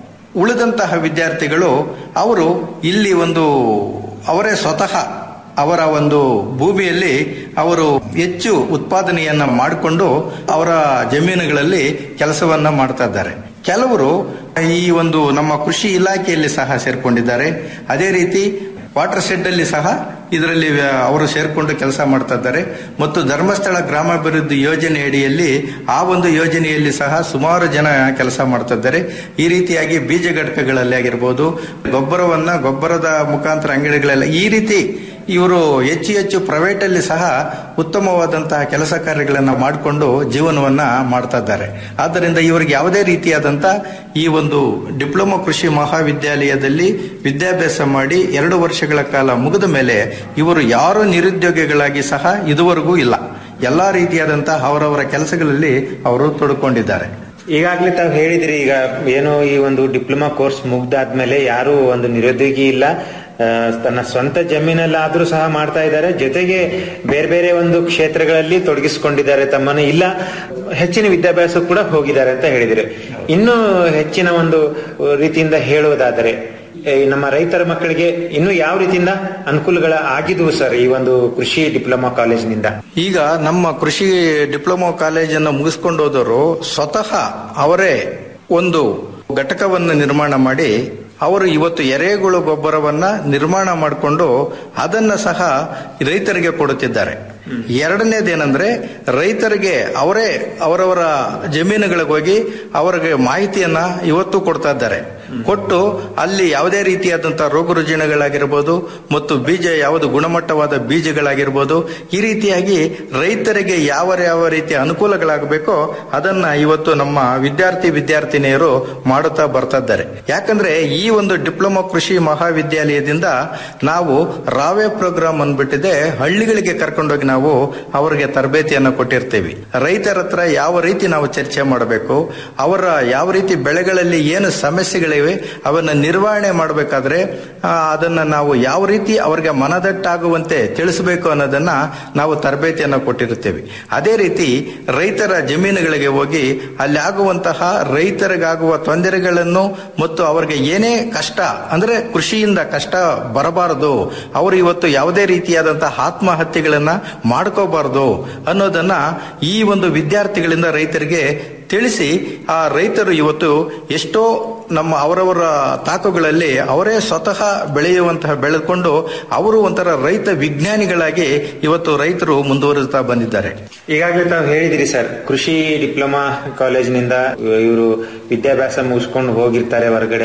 ಉಳಿದಂತಹ ವಿದ್ಯಾರ್ಥಿಗಳು ಅವರು ಇಲ್ಲಿ ಒಂದು ಅವರೇ ಸ್ವತಃ ಅವರ ಒಂದು ಭೂಮಿಯಲ್ಲಿ ಅವರು ಹೆಚ್ಚು ಉತ್ಪಾದನೆಯನ್ನ ಮಾಡಿಕೊಂಡು ಅವರ ಜಮೀನುಗಳಲ್ಲಿ ಕೆಲಸವನ್ನ ಮಾಡ್ತಾ ಇದ್ದಾರೆ ಕೆಲವರು ಈ ಒಂದು ನಮ್ಮ ಕೃಷಿ ಇಲಾಖೆಯಲ್ಲಿ ಸಹ ಸೇರ್ಕೊಂಡಿದ್ದಾರೆ ಅದೇ ರೀತಿ ವಾಟರ್ ಶೆಡ್ ಅಲ್ಲಿ ಸಹ ಇದರಲ್ಲಿ ವ್ಯ- ಅವರು ಸೇರ್ಕೊಂಡು ಕೆಲಸ ಮಾಡ್ತಾ ಇದ್ದಾರೆ ಮತ್ತು ಧರ್ಮಸ್ಥಳ ಗ್ರಾಮಾಭಿವೃದ್ಧಿ ಯೋಜನೆ ಅಡಿಯಲ್ಲಿ ಆ ಒಂದು ಯೋಜನೆಯಲ್ಲಿ ಸಹ ಸುಮಾರು ಜನ ಕೆಲಸ ಮಾಡ್ತಾ ಇದ್ದಾರೆ ಈ ರೀತಿಯಾಗಿ ಬೀಜ ಘಟಕಗಳಲ್ಲಿ ಆಗಿರ್ಬೋದು ಗೊಬ್ಬರವನ್ನ ಗೊಬ್ಬರದ ಮುಖಾಂತರ ಅಂಗಡಿಗಳೆಲ್ಲ ಈ ರೀತಿ ಇವರು ಹೆಚ್ಚು ಹೆಚ್ಚು ಪ್ರೈವೇಟ್ ಅಲ್ಲಿ ಸಹ ಉತ್ತಮವಾದಂತಹ ಕೆಲಸ ಕಾರ್ಯಗಳನ್ನ ಮಾಡಿಕೊಂಡು ಜೀವನವನ್ನ ಮಾಡ್ತಾ ಇದ್ದಾರೆ ಆದ್ದರಿಂದ ಇವರಿಗೆ ಯಾವುದೇ ರೀತಿಯಾದಂತ ಈ ಒಂದು ಡಿಪ್ಲೊಮಾ ಕೃಷಿ ಮಹಾವಿದ್ಯಾಲಯದಲ್ಲಿ ವಿದ್ಯಾಭ್ಯಾಸ ಮಾಡಿ ಎರಡು ವರ್ಷಗಳ ಕಾಲ ಮುಗಿದ ಮೇಲೆ ಇವರು ಯಾರು ನಿರುದ್ಯೋಗಿಗಳಾಗಿ ಸಹ ಇದುವರೆಗೂ ಇಲ್ಲ ಎಲ್ಲಾ ರೀತಿಯಾದಂತಹ ಅವರವರ ಕೆಲಸಗಳಲ್ಲಿ ಅವರು ತೊಡ್ಕೊಂಡಿದ್ದಾರೆ ಈಗಾಗಲೇ ತಾವು ಹೇಳಿದ್ರಿ ಈಗ ಏನು ಈ ಒಂದು ಡಿಪ್ಲೊಮಾ ಕೋರ್ಸ್ ಮುಗ್ದಾದ್ಮೇಲೆ ಯಾರು ಒಂದು ನಿರುದ್ಯೋಗಿ ಇಲ್ಲ ಆ, ತನ್ನ ಸ್ವಂತ ಜಮೀನಲ್ಲಾದ್ರೂ ಸಹ ಮಾಡ್ತಾ ಇದ್ದಾರೆ ಜೊತೆಗೆ ಬೇರೆ ಬೇರೆ ಒಂದು ಕ್ಷೇತ್ರಗಳಲ್ಲಿ ತೊಡಗಿಸಿಕೊಂಡಿದ್ದಾರೆ ತಮ್ಮನ್ನು ಇಲ್ಲ ಹೆಚ್ಚಿನ ವಿದ್ಯಾಭ್ಯಾಸ ಕೂಡ ಹೋಗಿದ್ದಾರೆ ಅಂತ ಹೇಳಿದಿರಿ ಇನ್ನು ಹೆಚ್ಚಿನ ಒಂದು ರೀತಿಯಿಂದ ಹೇಳುವುದಾದರೆ ಈ ನಮ್ಮ ರೈತರ ಮಕ್ಕಳಿಗೆ ಇನ್ನು ಯಾವ ರೀತಿಯಿಂದ ಅನುಕೂಲಗಳ ಆಗಿದ್ವು ಸರ್ ಈ ಒಂದು ಕೃಷಿ ಡಿಪ್ಲೊಮಾ ಕಾಲೇಜಿನಿಂದ ಈಗ ನಮ್ಮ ಕೃಷಿ ಡಿಪ್ಲೊಮಾ ಕಾಲೇಜನ್ನು ಮುಗಿಸ್ಕೊಂಡು ಹೋದವರು ಸ್ವತಃ ಅವರೇ ಒಂದು ಘಟಕವನ್ನು ನಿರ್ಮಾಣ ಮಾಡಿ ಅವರು ಇವತ್ತು ಎರೆಹುಳು ಗೊಬ್ಬರವನ್ನ ನಿರ್ಮಾಣ ಮಾಡಿಕೊಂಡು ಅದನ್ನ ಸಹ ರೈತರಿಗೆ ಕೊಡುತ್ತಿದ್ದಾರೆ ಎರಡನೇದೇನೆಂದ್ರೆ ರೈತರಿಗೆ ಅವರೇ ಅವರವರ ಜಮೀನುಗಳಿಗೆ ಹೋಗಿ ಅವರಿಗೆ ಮಾಹಿತಿಯನ್ನ ಇವತ್ತು ಕೊಡ್ತಾ ಇದ್ದಾರೆ ಕೊಟ್ಟು ಅಲ್ಲಿ ಯಾವುದೇ ರೀತಿಯಾದಂತಹ ರೋಗ ರುಜಿನಗಳಾಗಿರ್ಬೋದು ಮತ್ತು ಬೀಜ ಯಾವುದು ಗುಣಮಟ್ಟವಾದ ಬೀಜಗಳಾಗಿರ್ಬೋದು ಈ ರೀತಿಯಾಗಿ ರೈತರಿಗೆ ಯಾವ ಯಾವ ರೀತಿಯ ಅನುಕೂಲಗಳಾಗಬೇಕೋ ಅದನ್ನ ಇವತ್ತು ನಮ್ಮ ವಿದ್ಯಾರ್ಥಿ ವಿದ್ಯಾರ್ಥಿನಿಯರು ಮಾಡುತ್ತಾ ಬರ್ತಾ ಇದ್ದಾರೆ ಯಾಕಂದ್ರೆ ಈ ಒಂದು ಡಿಪ್ಲೊಮಾ ಕೃಷಿ ಮಹಾವಿದ್ಯಾಲಯದಿಂದ ನಾವು ರಾವೆ ಪ್ರೋಗ್ರಾಮ್ ಅಂದ್ಬಿಟ್ಟಿದೆ ಹಳ್ಳಿಗಳಿಗೆ ಕರ್ಕೊಂಡೋಗಿ ನಾವು ಅವರಿಗೆ ತರಬೇತಿಯನ್ನು ಕೊಟ್ಟಿರ್ತೀವಿ ರೈತರ ಹತ್ರ ಯಾವ ರೀತಿ ನಾವು ಚರ್ಚೆ ಮಾಡಬೇಕು ಅವರ ಯಾವ ರೀತಿ ಬೆಳೆಗಳಲ್ಲಿ ಏನು ಸಮಸ್ಯೆಗಳಿವೆ ಅವನ್ನ ನಿರ್ವಹಣೆ ಮಾಡಬೇಕಾದ್ರೆ ಆ, ಅದನ್ನ ನಾವು ಯಾವ ರೀತಿ ಅವರಿಗೆ ಮನದಟ್ಟಾಗುವಂತೆ ತಿಳಿಸಬೇಕು ಅನ್ನೋದನ್ನ ನಾವು ತರಬೇತಿಯನ್ನು ಕೊಟ್ಟಿರುತ್ತೇವೆ ಅದೇ ರೀತಿ ರೈತರ ಜಮೀನುಗಳಿಗೆ ಹೋಗಿ ಅಲ್ಲಿ ಆಗುವಂತಹ ರೈತರಿಗಾಗುವ ತೊಂದರೆಗಳನ್ನು ಮತ್ತು ಅವರಿಗೆ ಏನೇ ಕಷ್ಟ ಅಂದ್ರೆ ಕೃಷಿಯಿಂದ ಕಷ್ಟ ಬರಬಾರದು ಅವರು ಇವತ್ತು ಯಾವುದೇ ರೀತಿಯಾದಂತಹ ಆತ್ಮಹತ್ಯೆಗಳನ್ನ ಮಾಡ್ಕೋಬಾರದು ಅನ್ನೋದನ್ನ ಈ ಒಂದು ವಿದ್ಯಾರ್ಥಿಗಳಿಂದ ರೈತರಿಗೆ ತಿಳಿಸಿ ಆ ರೈತರು ಇವತ್ತು ಎಷ್ಟೋ ನಮ್ಮ ಅವರವರ ತಾಕುಗಳಲ್ಲಿ ಅವರೇ ಸ್ವತಃ ಬೆಳೆಯುವಂತಹ ಬೆಳೆದುಕೊಂಡು ಅವರು ಒಂಥರ ರೈತ ವಿಜ್ಞಾನಿಗಳಾಗಿ ಇವತ್ತು ರೈತರು ಮುಂದುವರಿಸ್ತಾ ಬಂದಿದ್ದಾರೆ ಈಗಾಗಲೇ ತಾವು ಹೇಳಿದಿರಿ ಸರ್ ಕೃಷಿ ಡಿಪ್ಲೊಮಾ ಕಾಲೇಜಿನಿಂದ ಇವರು ವಿದ್ಯಾಭ್ಯಾಸ ಮುಗಿಸ್ಕೊಂಡು ಹೋಗಿರ್ತಾರೆ ಹೊರಗಡೆ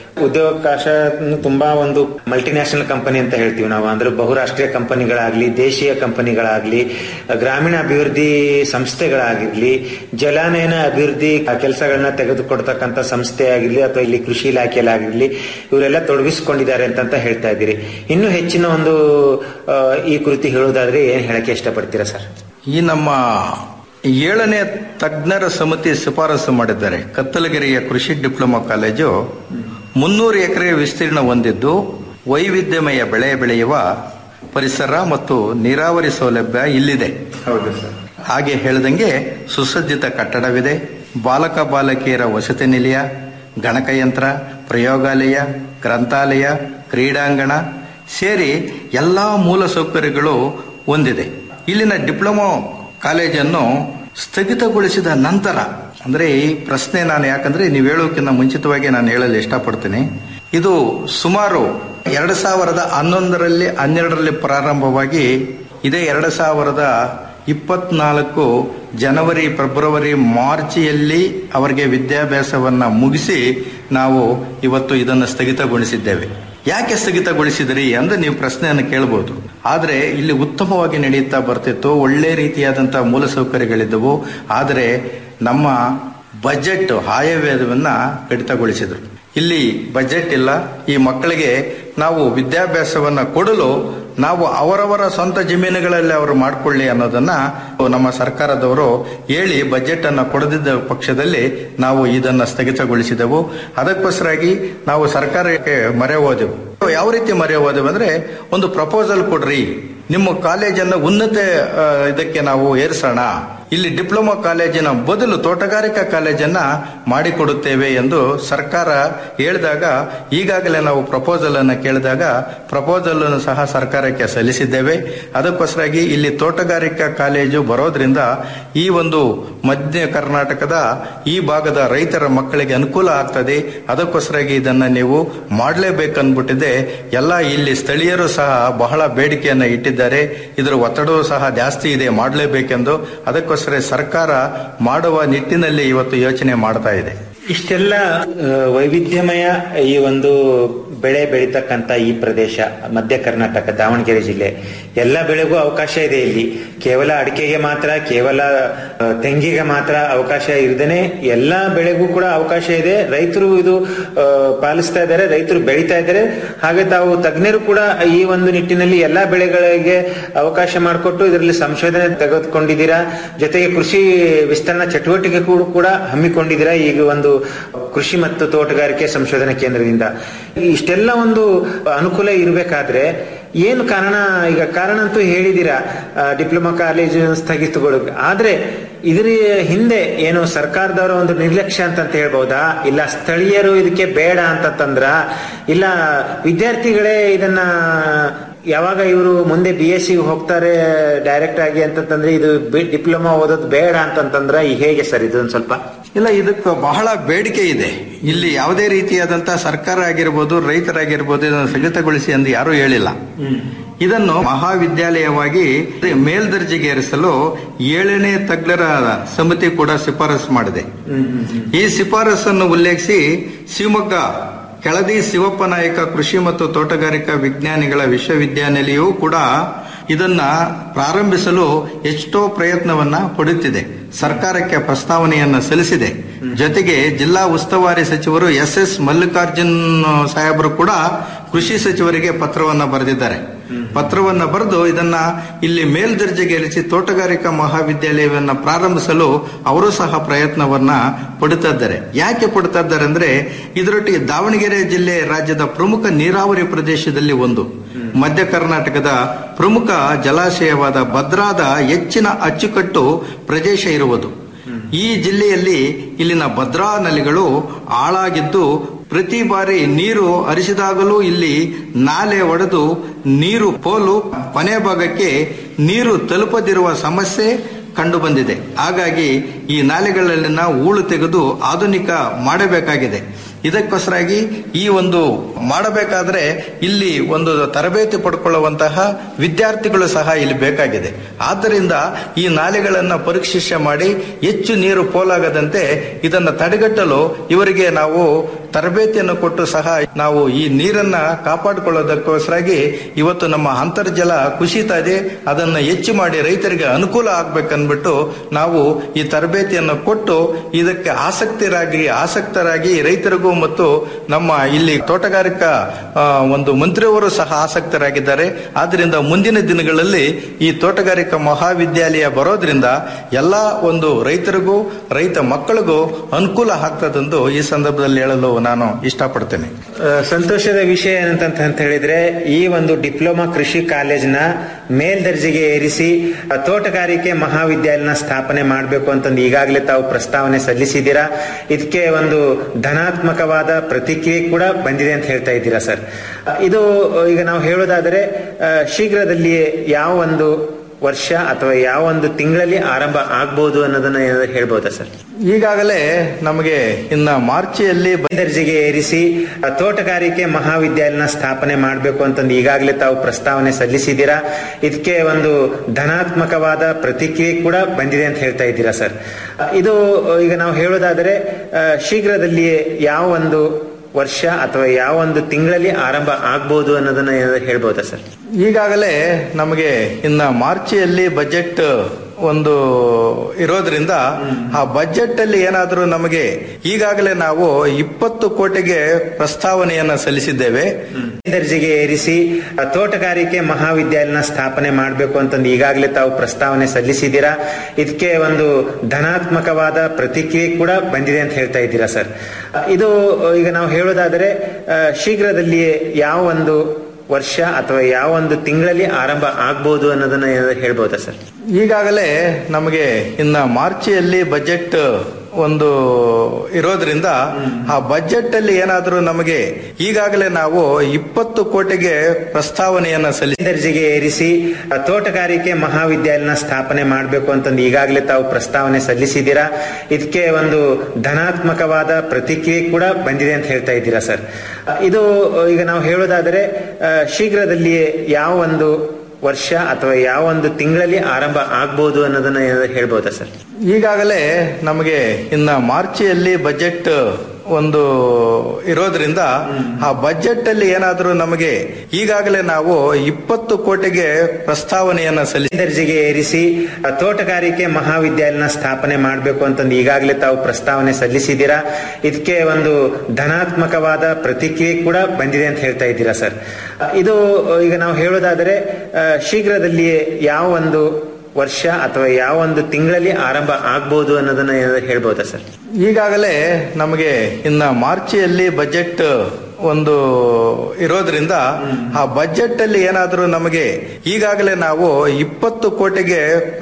ಉದ್ಯೋಗಾವಕಾಶ ತುಂಬಾ ಒಂದು ಮಲ್ಟಿನ್ಯಾಷನಲ್ ಕಂಪನಿ ಅಂತ ಹೇಳ್ತೀವಿ ನಾವು ಅಂದ್ರೆ ಬಹುರಾಷ್ಟ್ರೀಯ ಕಂಪನಿಗಳಾಗ್ಲಿ ದೇಶೀಯ ಕಂಪನಿಗಳಾಗ್ಲಿ ಗ್ರಾಮೀಣ ಅಭಿವೃದ್ಧಿ ಸಂಸ್ಥೆಗಳಾಗಿರ್ಲಿ ಜಲಾನಯನ ಅಭಿವೃದ್ಧಿ ಕೆಲಸಗಳನ್ನ ತೆಗೆದುಕೊಡ್ತಕ್ಕಂಥ ಸಂಸ್ಥೆ ಆಗಿರ್ಲಿ ಅಥವಾ ಇಲ್ಲಿ ಕೃಷಿ ಇಲಾಖೆಯಲ್ಲಾಗಿರ್ಲಿ ಇವರೆಲ್ಲ ತೊಡಗಿಸಿಕೊಂಡಿದ್ದಾರೆ ಅಂತ ಹೇಳ್ತಾ ಇದ್ದೀರಿ ಇನ್ನು ಹೆಚ್ಚಿನ ಒಂದು ಆ, ಈ ಕುರಿತು ಹೇಳೋದಾದ್ರೆ ಏನ್ ಹೇಳಕ್ಕೆ ಇಷ್ಟಪಡ್ತೀರಾ ಸರ್ ಈ ನಮ್ಮ ಏಳನೇ ತಜ್ಞರ ಸಮಿತಿ ಶಿಫಾರಸು ಮಾಡಿದ್ದಾರೆ ಕತ್ತಲಗಿರಿಯ ಕೃಷಿ ಡಿಪ್ಲೊಮಾ ಕಾಲೇಜು ಮುನ್ನೂರು ಎಕರೆ ವಿಸ್ತೀರ್ಣ ಹೊಂದಿದ್ದು ವೈವಿಧ್ಯಮಯ ಬೆಳೆ ಬೆಳೆಯುವ ಪರಿಸರ ಮತ್ತು ನೀರಾವರಿ ಸೌಲಭ್ಯ ಇಲ್ಲಿದೆ ಹೌದು ಸರ್ ಹಾಗೆ ಹೇಳಿದಂಗೆ ಸುಸಜ್ಜಿತ ಕಟ್ಟಡವಿದೆ ಬಾಲಕ ಬಾಲಕಿಯರ ವಸತಿ ನಿಲಯ ಗಣಕಯಂತ್ರ ಪ್ರಯೋಗಾಲಯ ಗ್ರಂಥಾಲಯ ಕ್ರೀಡಾಂಗಣ ಸೇರಿ ಎಲ್ಲಾ ಮೂಲ ಸೌಕರ್ಯಗಳು ಹೊಂದಿದೆ ಇಲ್ಲಿನ ಡಿಪ್ಲೊಮಾ ಕಾಲೇಜನ್ನು ಸ್ಥಗಿತಗೊಳಿಸಿದ ನಂತರ ಅಂದ್ರೆ ಈ ಪ್ರಶ್ನೆ ನಾನು ಯಾಕಂದ್ರೆ ನೀವು ಹೇಳೋಕ್ಕಿಂತ ಮುಂಚಿತವಾಗಿ ನಾನು ಹೇಳಲು ಇಷ್ಟಪಡ್ತೀನಿ ಇದು ಸುಮಾರು ಎರಡು ಸಾವಿರದ ಹನ್ನೊಂದರಲ್ಲಿ ಹನ್ನೆರಡರಲ್ಲಿ ಪ್ರಾರಂಭವಾಗಿ ಇದೇ ಎರಡು ಸಾವಿರದ ಇಪ್ಪತ್ನಾಲ್ಕು ಜನವರಿ ಫೆಬ್ರವರಿ ಮಾರ್ಚಿಯಲ್ಲಿ ಅವರಿಗೆ ವಿದ್ಯಾಭ್ಯಾಸವನ್ನ ಮುಗಿಸಿ ನಾವು ಇವತ್ತು ಇದನ್ನು ಸ್ಥಗಿತಗೊಳಿಸಿದ್ದೇವೆ ಯಾಕೆ ಸ್ಥಗಿತಗೊಳಿಸಿದ್ರಿ ಎಂದು ನೀವು ಪ್ರಶ್ನೆಯನ್ನು ಕೇಳಬಹುದು ಆದರೆ ಇಲ್ಲಿ ಉತ್ತಮವಾಗಿ ನಡೆಯುತ್ತಾ ಬರ್ತಿತ್ತು ಒಳ್ಳೆ ರೀತಿಯಾದಂತಹ ಮೂಲಸೌಕರ್ಯಗಳಿದ್ದವು ಆದರೆ ನಮ್ಮ ಬಜೆಟ್ ಆಯವ್ಯಯವನ್ನ ಕಡಿತಗೊಳಿಸಿದ್ರು ಇಲ್ಲಿ ಬಜೆಟ್ ಇಲ್ಲ ಈ ಮಕ್ಕಳಿಗೆ ನಾವು ವಿದ್ಯಾಭ್ಯಾಸವನ್ನ ಕೊಡಲು ನಾವು ಅವರವರ ಸ್ವಂತ ಜಮೀನುಗಳಲ್ಲಿ ಅವರು ಮಾಡಿಕೊಳ್ಳಿ ಅನ್ನೋದನ್ನ ನಮ್ಮ ಸರ್ಕಾರದವರು ಹೇಳಿ ಬಜೆಟ್ ಅನ್ನ ಕೊಡದಿದ್ದ ಪಕ್ಷದಲ್ಲಿ ನಾವು ಇದನ್ನ ಸ್ಥಗಿತಗೊಳಿಸಿದೆವು ಅದಕ್ಕೋಸ್ಕರಾಗಿ ನಾವು ಸರ್ಕಾರಕ್ಕೆ ಮೊರೆ ಹೋದೆವು ಯಾವ ರೀತಿ ಮೊರೆ ಹೋದೆವು ಅಂದ್ರೆ ಒಂದು ಪ್ರಪೋಸಲ್ ಕೊಡ್ರಿ ನಿಮ್ಮ ಕಾಲೇಜನ್ನ ಉನ್ನತ ಆ, ಇದಕ್ಕೆ ನಾವು ಏರಿಸೋಣ ಇಲ್ಲಿ ಡಿಪ್ಲೊಮಾ ಕಾಲೇಜಿನ ಬದಲು ತೋಟಗಾರಿಕಾ ಕಾಲೇಜನ್ನ ಮಾಡಿಕೊಡುತ್ತೇವೆ ಎಂದು ಸರ್ಕಾರ ಹೇಳಿದಾಗ ಈಗಾಗಲೇ ನಾವು ಪ್ರಪೋಸಲ್ ಅನ್ನು ಕೇಳಿದಾಗ ಪ್ರಪೋಸಲ್ ಅನ್ನು ಸಹ ಸರ್ಕಾರಕ್ಕೆ ಸಲ್ಲಿಸಿದ್ದೇವೆ ಅದಕ್ಕೋಸ್ಕರಾಗಿ ಇಲ್ಲಿ ತೋಟಗಾರಿಕಾ ಕಾಲೇಜು ಬರೋದ್ರಿಂದ ಈ ಒಂದು ಮಧ್ಯ ಕರ್ನಾಟಕದ ಈ ಭಾಗದ ರೈತರ ಮಕ್ಕಳಿಗೆ ಅನುಕೂಲ ಆಗ್ತದೆ ಅದಕ್ಕೋಸ್ಕರಾಗಿ ಇದನ್ನ ನೀವು ಮಾಡಲೇಬೇಕನ್ಬಿಟ್ಟಿದೆ ಎಲ್ಲ ಇಲ್ಲಿ ಸ್ಥಳೀಯರು ಸಹ ಬಹಳ ಬೇಡಿಕೆಯನ್ನ ಇಟ್ಟಿದ್ದಾರೆ ಇದರ ಒತ್ತಡವೂ ಸಹ ಜಾಸ್ತಿ ಇದೆ ಮಾಡಲೇಬೇಕೆಂದು ಅದಕ್ಕೋಸ್ಕರ ಸರ್ಕಾರ ಮಾಡುವ ನಿಟ್ಟಿನಲ್ಲಿ ಇವತ್ತು ಯೋಚನೆ ಮಾಡ್ತಾ ಇದೆ ಇಷ್ಟೆಲ್ಲ ಆ, ವೈವಿಧ್ಯಮಯ ಈ ಒಂದು ಬೆಳೆ ಬೆಳೀತಕ್ಕಂತ ಈ ಪ್ರದೇಶ ಮಧ್ಯ ಕರ್ನಾಟಕ ದಾವಣಗೆರೆ ಜಿಲ್ಲೆ ಎಲ್ಲ ಬೆಳೆಗೂ ಅವಕಾಶ ಇದೆ ಇಲ್ಲಿ ಕೇವಲ ಅಡಿಕೆಗೆ ಮಾತ್ರ ಕೇವಲ ಆ, ತೆಂಗಿಗೆ ಮಾತ್ರ ಅವಕಾಶ ಇರದೇನೆ ಎಲ್ಲಾ ಬೆಳೆಗೂ ಕೂಡ ಅವಕಾಶ ಇದೆ ರೈತರು ಇದು ಆ, ಪಾಲಿಸ್ತಾ ಇದ್ದಾರೆ ರೈತರು ಬೆಳೀತಾ ಇದ್ದಾರೆ ಹಾಗೆ ತಾವು ತಜ್ಞರು ಕೂಡ ಈ ಒಂದು ನಿಟ್ಟಿನಲ್ಲಿ ಎಲ್ಲಾ ಬೆಳೆಗಳಿಗೆ ಅವಕಾಶ ಮಾಡಿಕೊಟ್ಟು ಇದರಲ್ಲಿ ಸಂಶೋಧನೆ ತೆಗೆದುಕೊಂಡಿದ್ದೀರಾ ಜೊತೆಗೆ ಕೃಷಿ ವಿಸ್ತರಣಾ ಚಟುವಟಿಕೆ ಕೂಡ ಕೂಡ ಹಮ್ಮಿಕೊಂಡಿದ್ದೀರಾ ಈಗ ಒಂದು ಕೃಷಿ ಮತ್ತು ತೋಟಗಾರಿಕೆ ಸಂಶೋಧನಾ ಕೇಂದ್ರದಿಂದ ಇಷ್ಟೆಲ್ಲ ಒಂದು ಅನುಕೂಲ ಇರಬೇಕಾದ್ರೆ ಏನು ಕಾರಣ ಈಗ ಕಾರಣ ಅಂತೂ ಹೇಳಿದ್ದೀರಾ ಆ, ಡಿಪ್ಲೊಮಾ ಕಾಲೇಜು ಸ್ಥಗಿತಗೊಳ್ಳೋಕೆ ಆದ್ರೆ ಇದರ ಹಿಂದೆ ಏನು ಸರ್ಕಾರದವರ ಒಂದು ನಿರ್ಲಕ್ಷ್ಯ ಅಂತ ಹೇಳ್ಬಹುದಾ ಇಲ್ಲ ಸ್ಥಳೀಯರು ಇದಕ್ಕೆ ಬೇಡ ಅಂತಂದ್ರ ಇಲ್ಲ ವಿದ್ಯಾರ್ಥಿಗಳೇ ಇದನ್ನ ಯಾವಾಗ ಇವರು ಮುಂದೆ ಬಿ ಎಸ್ ಸಿ ಹೋಗ್ತಾರೆ ಡೈರೆಕ್ಟ್ ಆಗಿ ಅಂತಂದ್ರೆ ಇದು ಡಿಪ್ಲೊಮಾ ಓದೋದು ಬೇಡ ಅಂತಂತಂದ್ರ ಈ ಹೇಗೆ ಸರ್ ಇದೊಂದು ಸ್ವಲ್ಪ ಇಲ್ಲ ಇದಕ್ಕೆ ಬಹಳ ಬೇಡಿಕೆ ಇದೆ ಇಲ್ಲಿ ಯಾವುದೇ ರೀತಿಯಾದಂತಹ ಸರ್ಕಾರ ಆಗಿರ್ಬೋದು ರೈತರಾಗಿರ್ಬೋದು ಇದನ್ನು ಸ್ಥಗಿತಗೊಳಿಸಿ ಎಂದು ಯಾರೂ ಹೇಳಿಲ್ಲ ಇದನ್ನು ಮಹಾವಿದ್ಯಾಲಯವಾಗಿ ಮೇಲ್ದರ್ಜೆಗೇರಿಸಲು ಏಳನೇ ತಜ್ಞರ ಸಮಿತಿ ಕೂಡ ಶಿಫಾರಸು ಮಾಡಿದೆ ಈ ಶಿಫಾರಸನ್ನು ಉಲ್ಲೇಖಿಸಿ ಶಿವಮೊಗ್ಗ ಕೆಳದಿ ಶಿವಪ್ಪ ನಾಯಕ ಕೃಷಿ ಮತ್ತು ತೋಟಗಾರಿಕಾ ವಿಜ್ಞಾನಿಗಳ ವಿಶ್ವವಿದ್ಯಾನಿಲಯವೂ ಕೂಡ ಇದನ್ನ ಪ್ರಾರಂಭಿಸಲು ಎಷ್ಟೋ ಪ್ರಯತ್ನವನ್ನ ಪಡುತ್ತಿದೆ ಸರ್ಕಾರಕ್ಕೆ ಪ್ರಸ್ತಾವನೆಯನ್ನ ಸಲ್ಲಿಸಿದೆ ಜೊತೆಗೆ ಜಿಲ್ಲಾ ಉಸ್ತುವಾರಿ ಸಚಿವರು ಎಸ್ ಎಸ್ ಮಲ್ಲಿಕಾರ್ಜುನ್ ಸಾಹೇಬರು ಕೂಡ ಕೃಷಿ ಸಚಿವರಿಗೆ ಪತ್ರವನ್ನ ಬರೆದಿದ್ದಾರೆ ಪತ್ರವನ್ನ ಬರೆದು ಇದನ್ನ ಇಲ್ಲಿ ಮೇಲ್ದರ್ಜೆಗೇರಿಸಿ ತೋಟಗಾರಿಕಾ ಮಹಾವಿದ್ಯಾಲಯವನ್ನ ಪ್ರಾರಂಭಿಸಲು ಅವರು ಸಹ ಪ್ರಯತ್ನವನ್ನ ಪಡುತ್ತಾ ಇದ್ದಾರೆ ಯಾಕೆ ಪಡುತ್ತಾ ಇದ್ದಾರೆ ಅಂದ್ರೆ ಇದರೊಟ್ಟಿಗೆ ದಾವಣಗೆರೆ ಜಿಲ್ಲೆ ರಾಜ್ಯದ ಪ್ರಮುಖ ನೀರಾವರಿ ಪ್ರದೇಶದಲ್ಲಿ ಒಂದು ಮಧ್ಯ ಕರ್ನಾಟಕದ ಪ್ರಮುಖ ಜಲಾಶಯವಾದ ಭದ್ರಾದ ಹೆಚ್ಚಿನ ಅಚ್ಚುಕಟ್ಟು ಪ್ರದೇಶ ಇರುವುದು ಈ ಜಿಲ್ಲೆಯಲ್ಲಿ ಇಲ್ಲಿನ ಭದ್ರಾ ನದಿಗಳು ಆಳಾಗಿದ್ದು ಪ್ರತಿ ಬಾರಿ ನೀರು ಹರಿಸಿದಾಗಲೂ ಇಲ್ಲಿ ನಾಲೆ ಒಡೆದು ನೀರು ಪೋಲು ಕೊನೆ ಭಾಗಕ್ಕೆ ನೀರು ತಲುಪದಿರುವ ಸಮಸ್ಯೆ ಕಂಡು ಬಂದಿದೆ ಹಾಗಾಗಿ ಈ ನಾಲೆಗಳಲ್ಲಿನ ಹೂಳು ತೆಗೆದು ಆಧುನಿಕ ಮಾಡಬೇಕಾಗಿದೆ ಇದಕ್ಕೋಸ್ಕರಾಗಿ ಈ ಒಂದು ಮಾಡಬೇಕಾದ್ರೆ ಇಲ್ಲಿ ಒಂದು ತರಬೇತಿ ಪಡ್ಕೊಳ್ಳುವಂತಹ ವಿದ್ಯಾರ್ಥಿಗಳು ಸಹ ಇಲ್ಲಿ ಬೇಕಾಗಿದೆ ಆದ್ದರಿಂದ ಈ ನಾಲೆಗಳನ್ನ ಪರೀಕ್ಷೆ ಮಾಡಿ ಹೆಚ್ಚು ನೀರು ಪೋಲಾಗದಂತೆ ಇದನ್ನು ತಡೆಗಟ್ಟಲು ಇವರಿಗೆ ನಾವು ತರಬೇತಿಯನ್ನು ಕೊಟ್ಟು ಸಹ ನಾವು ಈ ನೀರನ್ನ ಕಾಪಾಡಿಕೊಳ್ಳೋದಕ್ಕೋಸ್ಕರಾಗಿ ಇವತ್ತು ನಮ್ಮ ಅಂತರ್ಜಲ ಕುಸಿತಾ ಇದೆ ಅದನ್ನು ಹೆಚ್ಚು ಮಾಡಿ ರೈತರಿಗೆ ಅನುಕೂಲ ಆಗ್ಬೇಕನ್ಬಿಟ್ಟು ನಾವು ಈ ತರಬೇತಿಯನ್ನು ಕೊಟ್ಟು ಇದಕ್ಕೆ ಆಸಕ್ತರಾಗಿ ಆಸಕ್ತರಾಗಿ ರೈತರಿಗೂ ಮತ್ತು ನಮ್ಮ ಇಲ್ಲಿ ತೋಟಗಾರಿಕಾ ಆ, ಒಂದು ಮಂತ್ರಿಯವರು ಸಹ ಆಸಕ್ತರಾಗಿದ್ದಾರೆ ಆದ್ರಿಂದ ಮುಂದಿನ ದಿನಗಳಲ್ಲಿ ಈ ತೋಟಗಾರಿಕಾ ಮಹಾವಿದ್ಯಾಲಯ ಬರೋದ್ರಿಂದ ಎಲ್ಲಾ ಒಂದು ರೈತರಿಗೂ ರೈತ ಮಕ್ಕಳಿಗೂ ಅನುಕೂಲ ಆಗ್ತದಂದು ಈ ಸಂದರ್ಭದಲ್ಲಿ ಹೇಳಲು ನಾನು ಇಷ್ಟಪಡ್ತೇನೆ ಆ, ಸಂತೋಷದ ವಿಷಯ ಏನಂತ ಅಂತ ಹೇಳಿದ್ರೆ ಈ ಒಂದು ಡಿಪ್ಲೊಮಾ ಕೃಷಿ ಕಾಲೇಜ್ನ ಮೇಲ್ದರ್ಜೆಗೆ ಏರಿಸಿ ಆ, ತೋಟಗಾರಿಕೆ ಮಹಾವಿದ್ಯಾಲಯನ ಸ್ಥಾಪನೆ ಮಾಡಬೇಕು ಅಂತಂದು ಈಗಾಗಲೇ ತಾವು ಪ್ರಸ್ತಾವನೆ ಸಲ್ಲಿಸಿದ್ದೀರಾ ಇದಕ್ಕೆ ಒಂದು ಧನಾತ್ಮಕವಾದ ಪ್ರತಿಕ್ರಿಯೆ ಕೂಡ ಬಂದಿದೆ ಅಂತ ಹೇಳ್ತಾ ಇದ್ದೀರಾ ಸರ್ ಆ, ಇದು ಆ, ಈಗ ನಾವು ಹೇಳೋದಾದರೆ ಆ, ಶೀಘ್ರದಲ್ಲಿಯೇ ಯಾವ ಒಂದು ವರ್ಷ ಅಥವಾ ಯಾವ ಒಂದು ತಿಂಗಳಲ್ಲಿ ಆರಂಭ ಆಗ್ಬಹುದು ಅನ್ನೋದನ್ನ ಏನಾದ್ರು ಹೇಳ್ಬೋದಾ ಸರ್ ಈಗಾಗಲೇ ನಮಗೆ ಇನ್ನ ಮಾರ್ಚಿಯಲ್ಲಿ ಬ- ದರ್ಜೆಗೆ ಏರಿಸಿ ಆ, ತೋಟಗಾರಿಕೆ ಮಹಾವಿದ್ಯಾಲಯನ ಸ್ಥಾಪನೆ ಮಾಡಬೇಕು ಅಂತಂದು ಈಗಾಗಲೇ ತಾವು ಪ್ರಸ್ತಾವನೆ ಸಲ್ಲಿಸಿದ್ದೀರಾ ಇದಕ್ಕೆ ಒಂದು ಧನಾತ್ಮಕವಾದ ಪ್ರತಿಕ್ರಿಯೆ ಕೂಡ ಬಂದಿದೆ ಅಂತ ಹೇಳ್ತಾ ಇದ್ದೀರಾ ಸರ್ ಆ, ಇದು ಆ, ಈಗ ನಾವು ಹೇಳೋದಾದರೆ ಆ, ಶೀಘ್ರದಲ್ಲಿಯೇ ಯಾವ ಒಂದು ವರ್ಷ ಅಥವಾ ಯಾವ ಒಂದು ತಿಂಗಳಲ್ಲಿ ಆರಂಭ ಆಗ್ಬಹುದು ಅನ್ನೋದನ್ನ ಏನಾದ್ರು ಹೇಳ್ಬೋದಾ ಸರ್ ಈಗಾಗಲೇ ನಮಗೆ ಇನ್ನ ಮಾರ್ಚಿಯಲ್ಲಿ ಬಜೆಟ್ ಒಂದು ಇರೋದ್ರಿಂದ ಆ ಬಜೆಟ್ ಅಲ್ಲಿ ಏನಾದರೂ ನಮಗೆ ಈಗಾಗಲೇ ನಾವು ಇಪ್ಪತ್ತು ಕೋಟಿಗೆ ಪ್ರಸ್ತಾವನೆಯನ್ನ ಸಲ್ಲಿಸಿದ್ದೇವೆ ದರ್ಜೆಗೆ ಏರಿಸಿ ಆ, ತೋಟಗಾರಿಕೆ ಮಹಾವಿದ್ಯಾಲಯನ ಸ್ಥಾಪನೆ ಮಾಡಬೇಕು ಅಂತಂದು ಈಗಾಗಲೇ ತಾವು ಪ್ರಸ್ತಾವನೆ ಸಲ್ಲಿಸಿದ್ದೀರಾ ಇದಕ್ಕೆ ಒಂದು ಧನಾತ್ಮಕವಾದ ಪ್ರತಿಕ್ರಿಯೆ ಕೂಡ ಬಂದಿದೆ ಅಂತ ಹೇಳ್ತಾ ಇದ್ದೀರಾ ಸರ್ ಆ, ಇದು ಆ, ಈಗ ನಾವು ಹೇಳೋದಾದರೆ ಆ, ಶೀಘ್ರದಲ್ಲಿಯೇ ಯಾವ ಒಂದು ವರ್ಷ ಅಥವಾ ಯಾವ ಒಂದು ತಿಂಗಳಲ್ಲಿ ಆರಂಭ ಆಗ್ಬಹುದು ಅನ್ನೋದನ್ನ ಏನಾದ್ರು ಹೇಳ್ಬೋದಾ ಸರ್ ಈಗಾಗಲೇ ನಮಗೆ ಇನ್ನ ಮಾರ್ಚಿಯಲ್ಲಿ ಬಜೆಟ್ ಒಂದು ಇರೋದ್ರಿಂದ ಆ ಬಜೆಟ್ ಅಲ್ಲಿ ಏನಾದರೂ ನಮಗೆ ಈಗಾಗಲೇ ನಾವು ಇಪ್ಪತ್ತು ಕೋಟಿಗೆ ಪ್ರಸ್ತಾವನೆಯನ್ನ ಸಲ್ಲಿಸಿ ದರ್ಜೆಗೆ ಏರಿಸಿ ಆ, ತೋಟಗಾರಿಕೆ ಮಹಾವಿದ್ಯಾಲಯನ ಸ್ಥಾಪನೆ ಮಾಡಬೇಕು ಅಂತಂದು ಈಗಾಗಲೇ ತಾವು ಪ್ರಸ್ತಾವನೆ ಸಲ್ಲಿಸಿದ್ದೀರಾ ಇದಕ್ಕೆ ಒಂದು ಧನಾತ್ಮಕವಾದ ಪ್ರತಿಕ್ರಿಯೆ ಕೂಡ ಬಂದಿದೆ ಅಂತ ಹೇಳ್ತಾ ಇದ್ದೀರಾ ಸರ್ ಆ, ಇದು ಆ, ಈಗ ನಾವು ಹೇಳೋದಾದರೆ ಆ, ಶೀಘ್ರದಲ್ಲಿಯೇ ಯಾವ ಒಂದು ವರ್ಷ ಅಥವಾ ಯಾವ ಒಂದು ತಿಂಗಳಲ್ಲಿ ಆರಂಭ ಆಗ್ಬಹುದು ಅನ್ನೋದನ್ನ ಏನಾದ್ರು ಹೇಳ್ಬೋದಾ ಸರ್ ಈಗಾಗಲೇ ನಮಗೆ ಇನ್ನ ಮಾರ್ಚಿಯಲ್ಲಿ ಬಜೆಟ್ ಒಂದು ಇರೋದ್ರಿಂದ ಆ ಬಜೆಟ್ ಅಲ್ಲಿ ಏನಾದರೂ ನಮಗೆ ಈಗಾಗಲೇ ನಾವು ಇಪ್ಪತ್ತು ಕೋಟಿಗೆ ಪ್ರಸ್ತಾವನೆಯನ್ನ ಸಲ್ಲಿಸಿ ದರ್ಜೆಗೆ ಏರಿಸಿ ಆ, ತೋಟಗಾರಿಕೆ ಮಹಾವಿದ್ಯಾಲಯನ ಸ್ಥಾಪನೆ ಮಾಡಬೇಕು ಅಂತಂದು ಈಗಾಗಲೇ ತಾವು ಪ್ರಸ್ತಾವನೆ ಸಲ್ಲಿಸಿದ್ದೀರಾ ಇದಕ್ಕೆ ಒಂದು ಧನಾತ್ಮಕವಾದ ಪ್ರತಿಕ್ರಿಯೆ ಕೂಡ ಬಂದಿದೆ ಅಂತ ಹೇಳ್ತಾ ಇದ್ದೀರಾ ಸರ್ ಆ, ಇದು ಆ, ಈಗ ನಾವು ಹೇಳೋದಾದರೆ ಆ, ಶೀಘ್ರದಲ್ಲಿಯೇ ಯಾವ ಒಂದು ವರ್ಷ ಅಥವಾ ಯಾವ ಒಂದು ತಿಂಗಳಲ್ಲಿ ಆರಂಭ ಆಗ್ಬಹುದು ಅನ್ನೋದನ್ನ ಏನಾದ್ರು ಹೇಳ್ಬೋದಾ ಸರ್ ಈಗಾಗಲೇ ನಮಗೆ ಇನ್ನ ಮಾರ್ಚಿಯಲ್ಲಿ ಬಜೆಟ್ ಒಂದು ಇರೋದ್ರಿಂದ ಆ ಬಜೆಟ್ ಅಲ್ಲಿ ಏನಾದರೂ ನಮಗೆ ಈಗಾಗಲೇ ನಾವು ಇಪ್ಪತ್ತು ಕೋಟಿಗೆ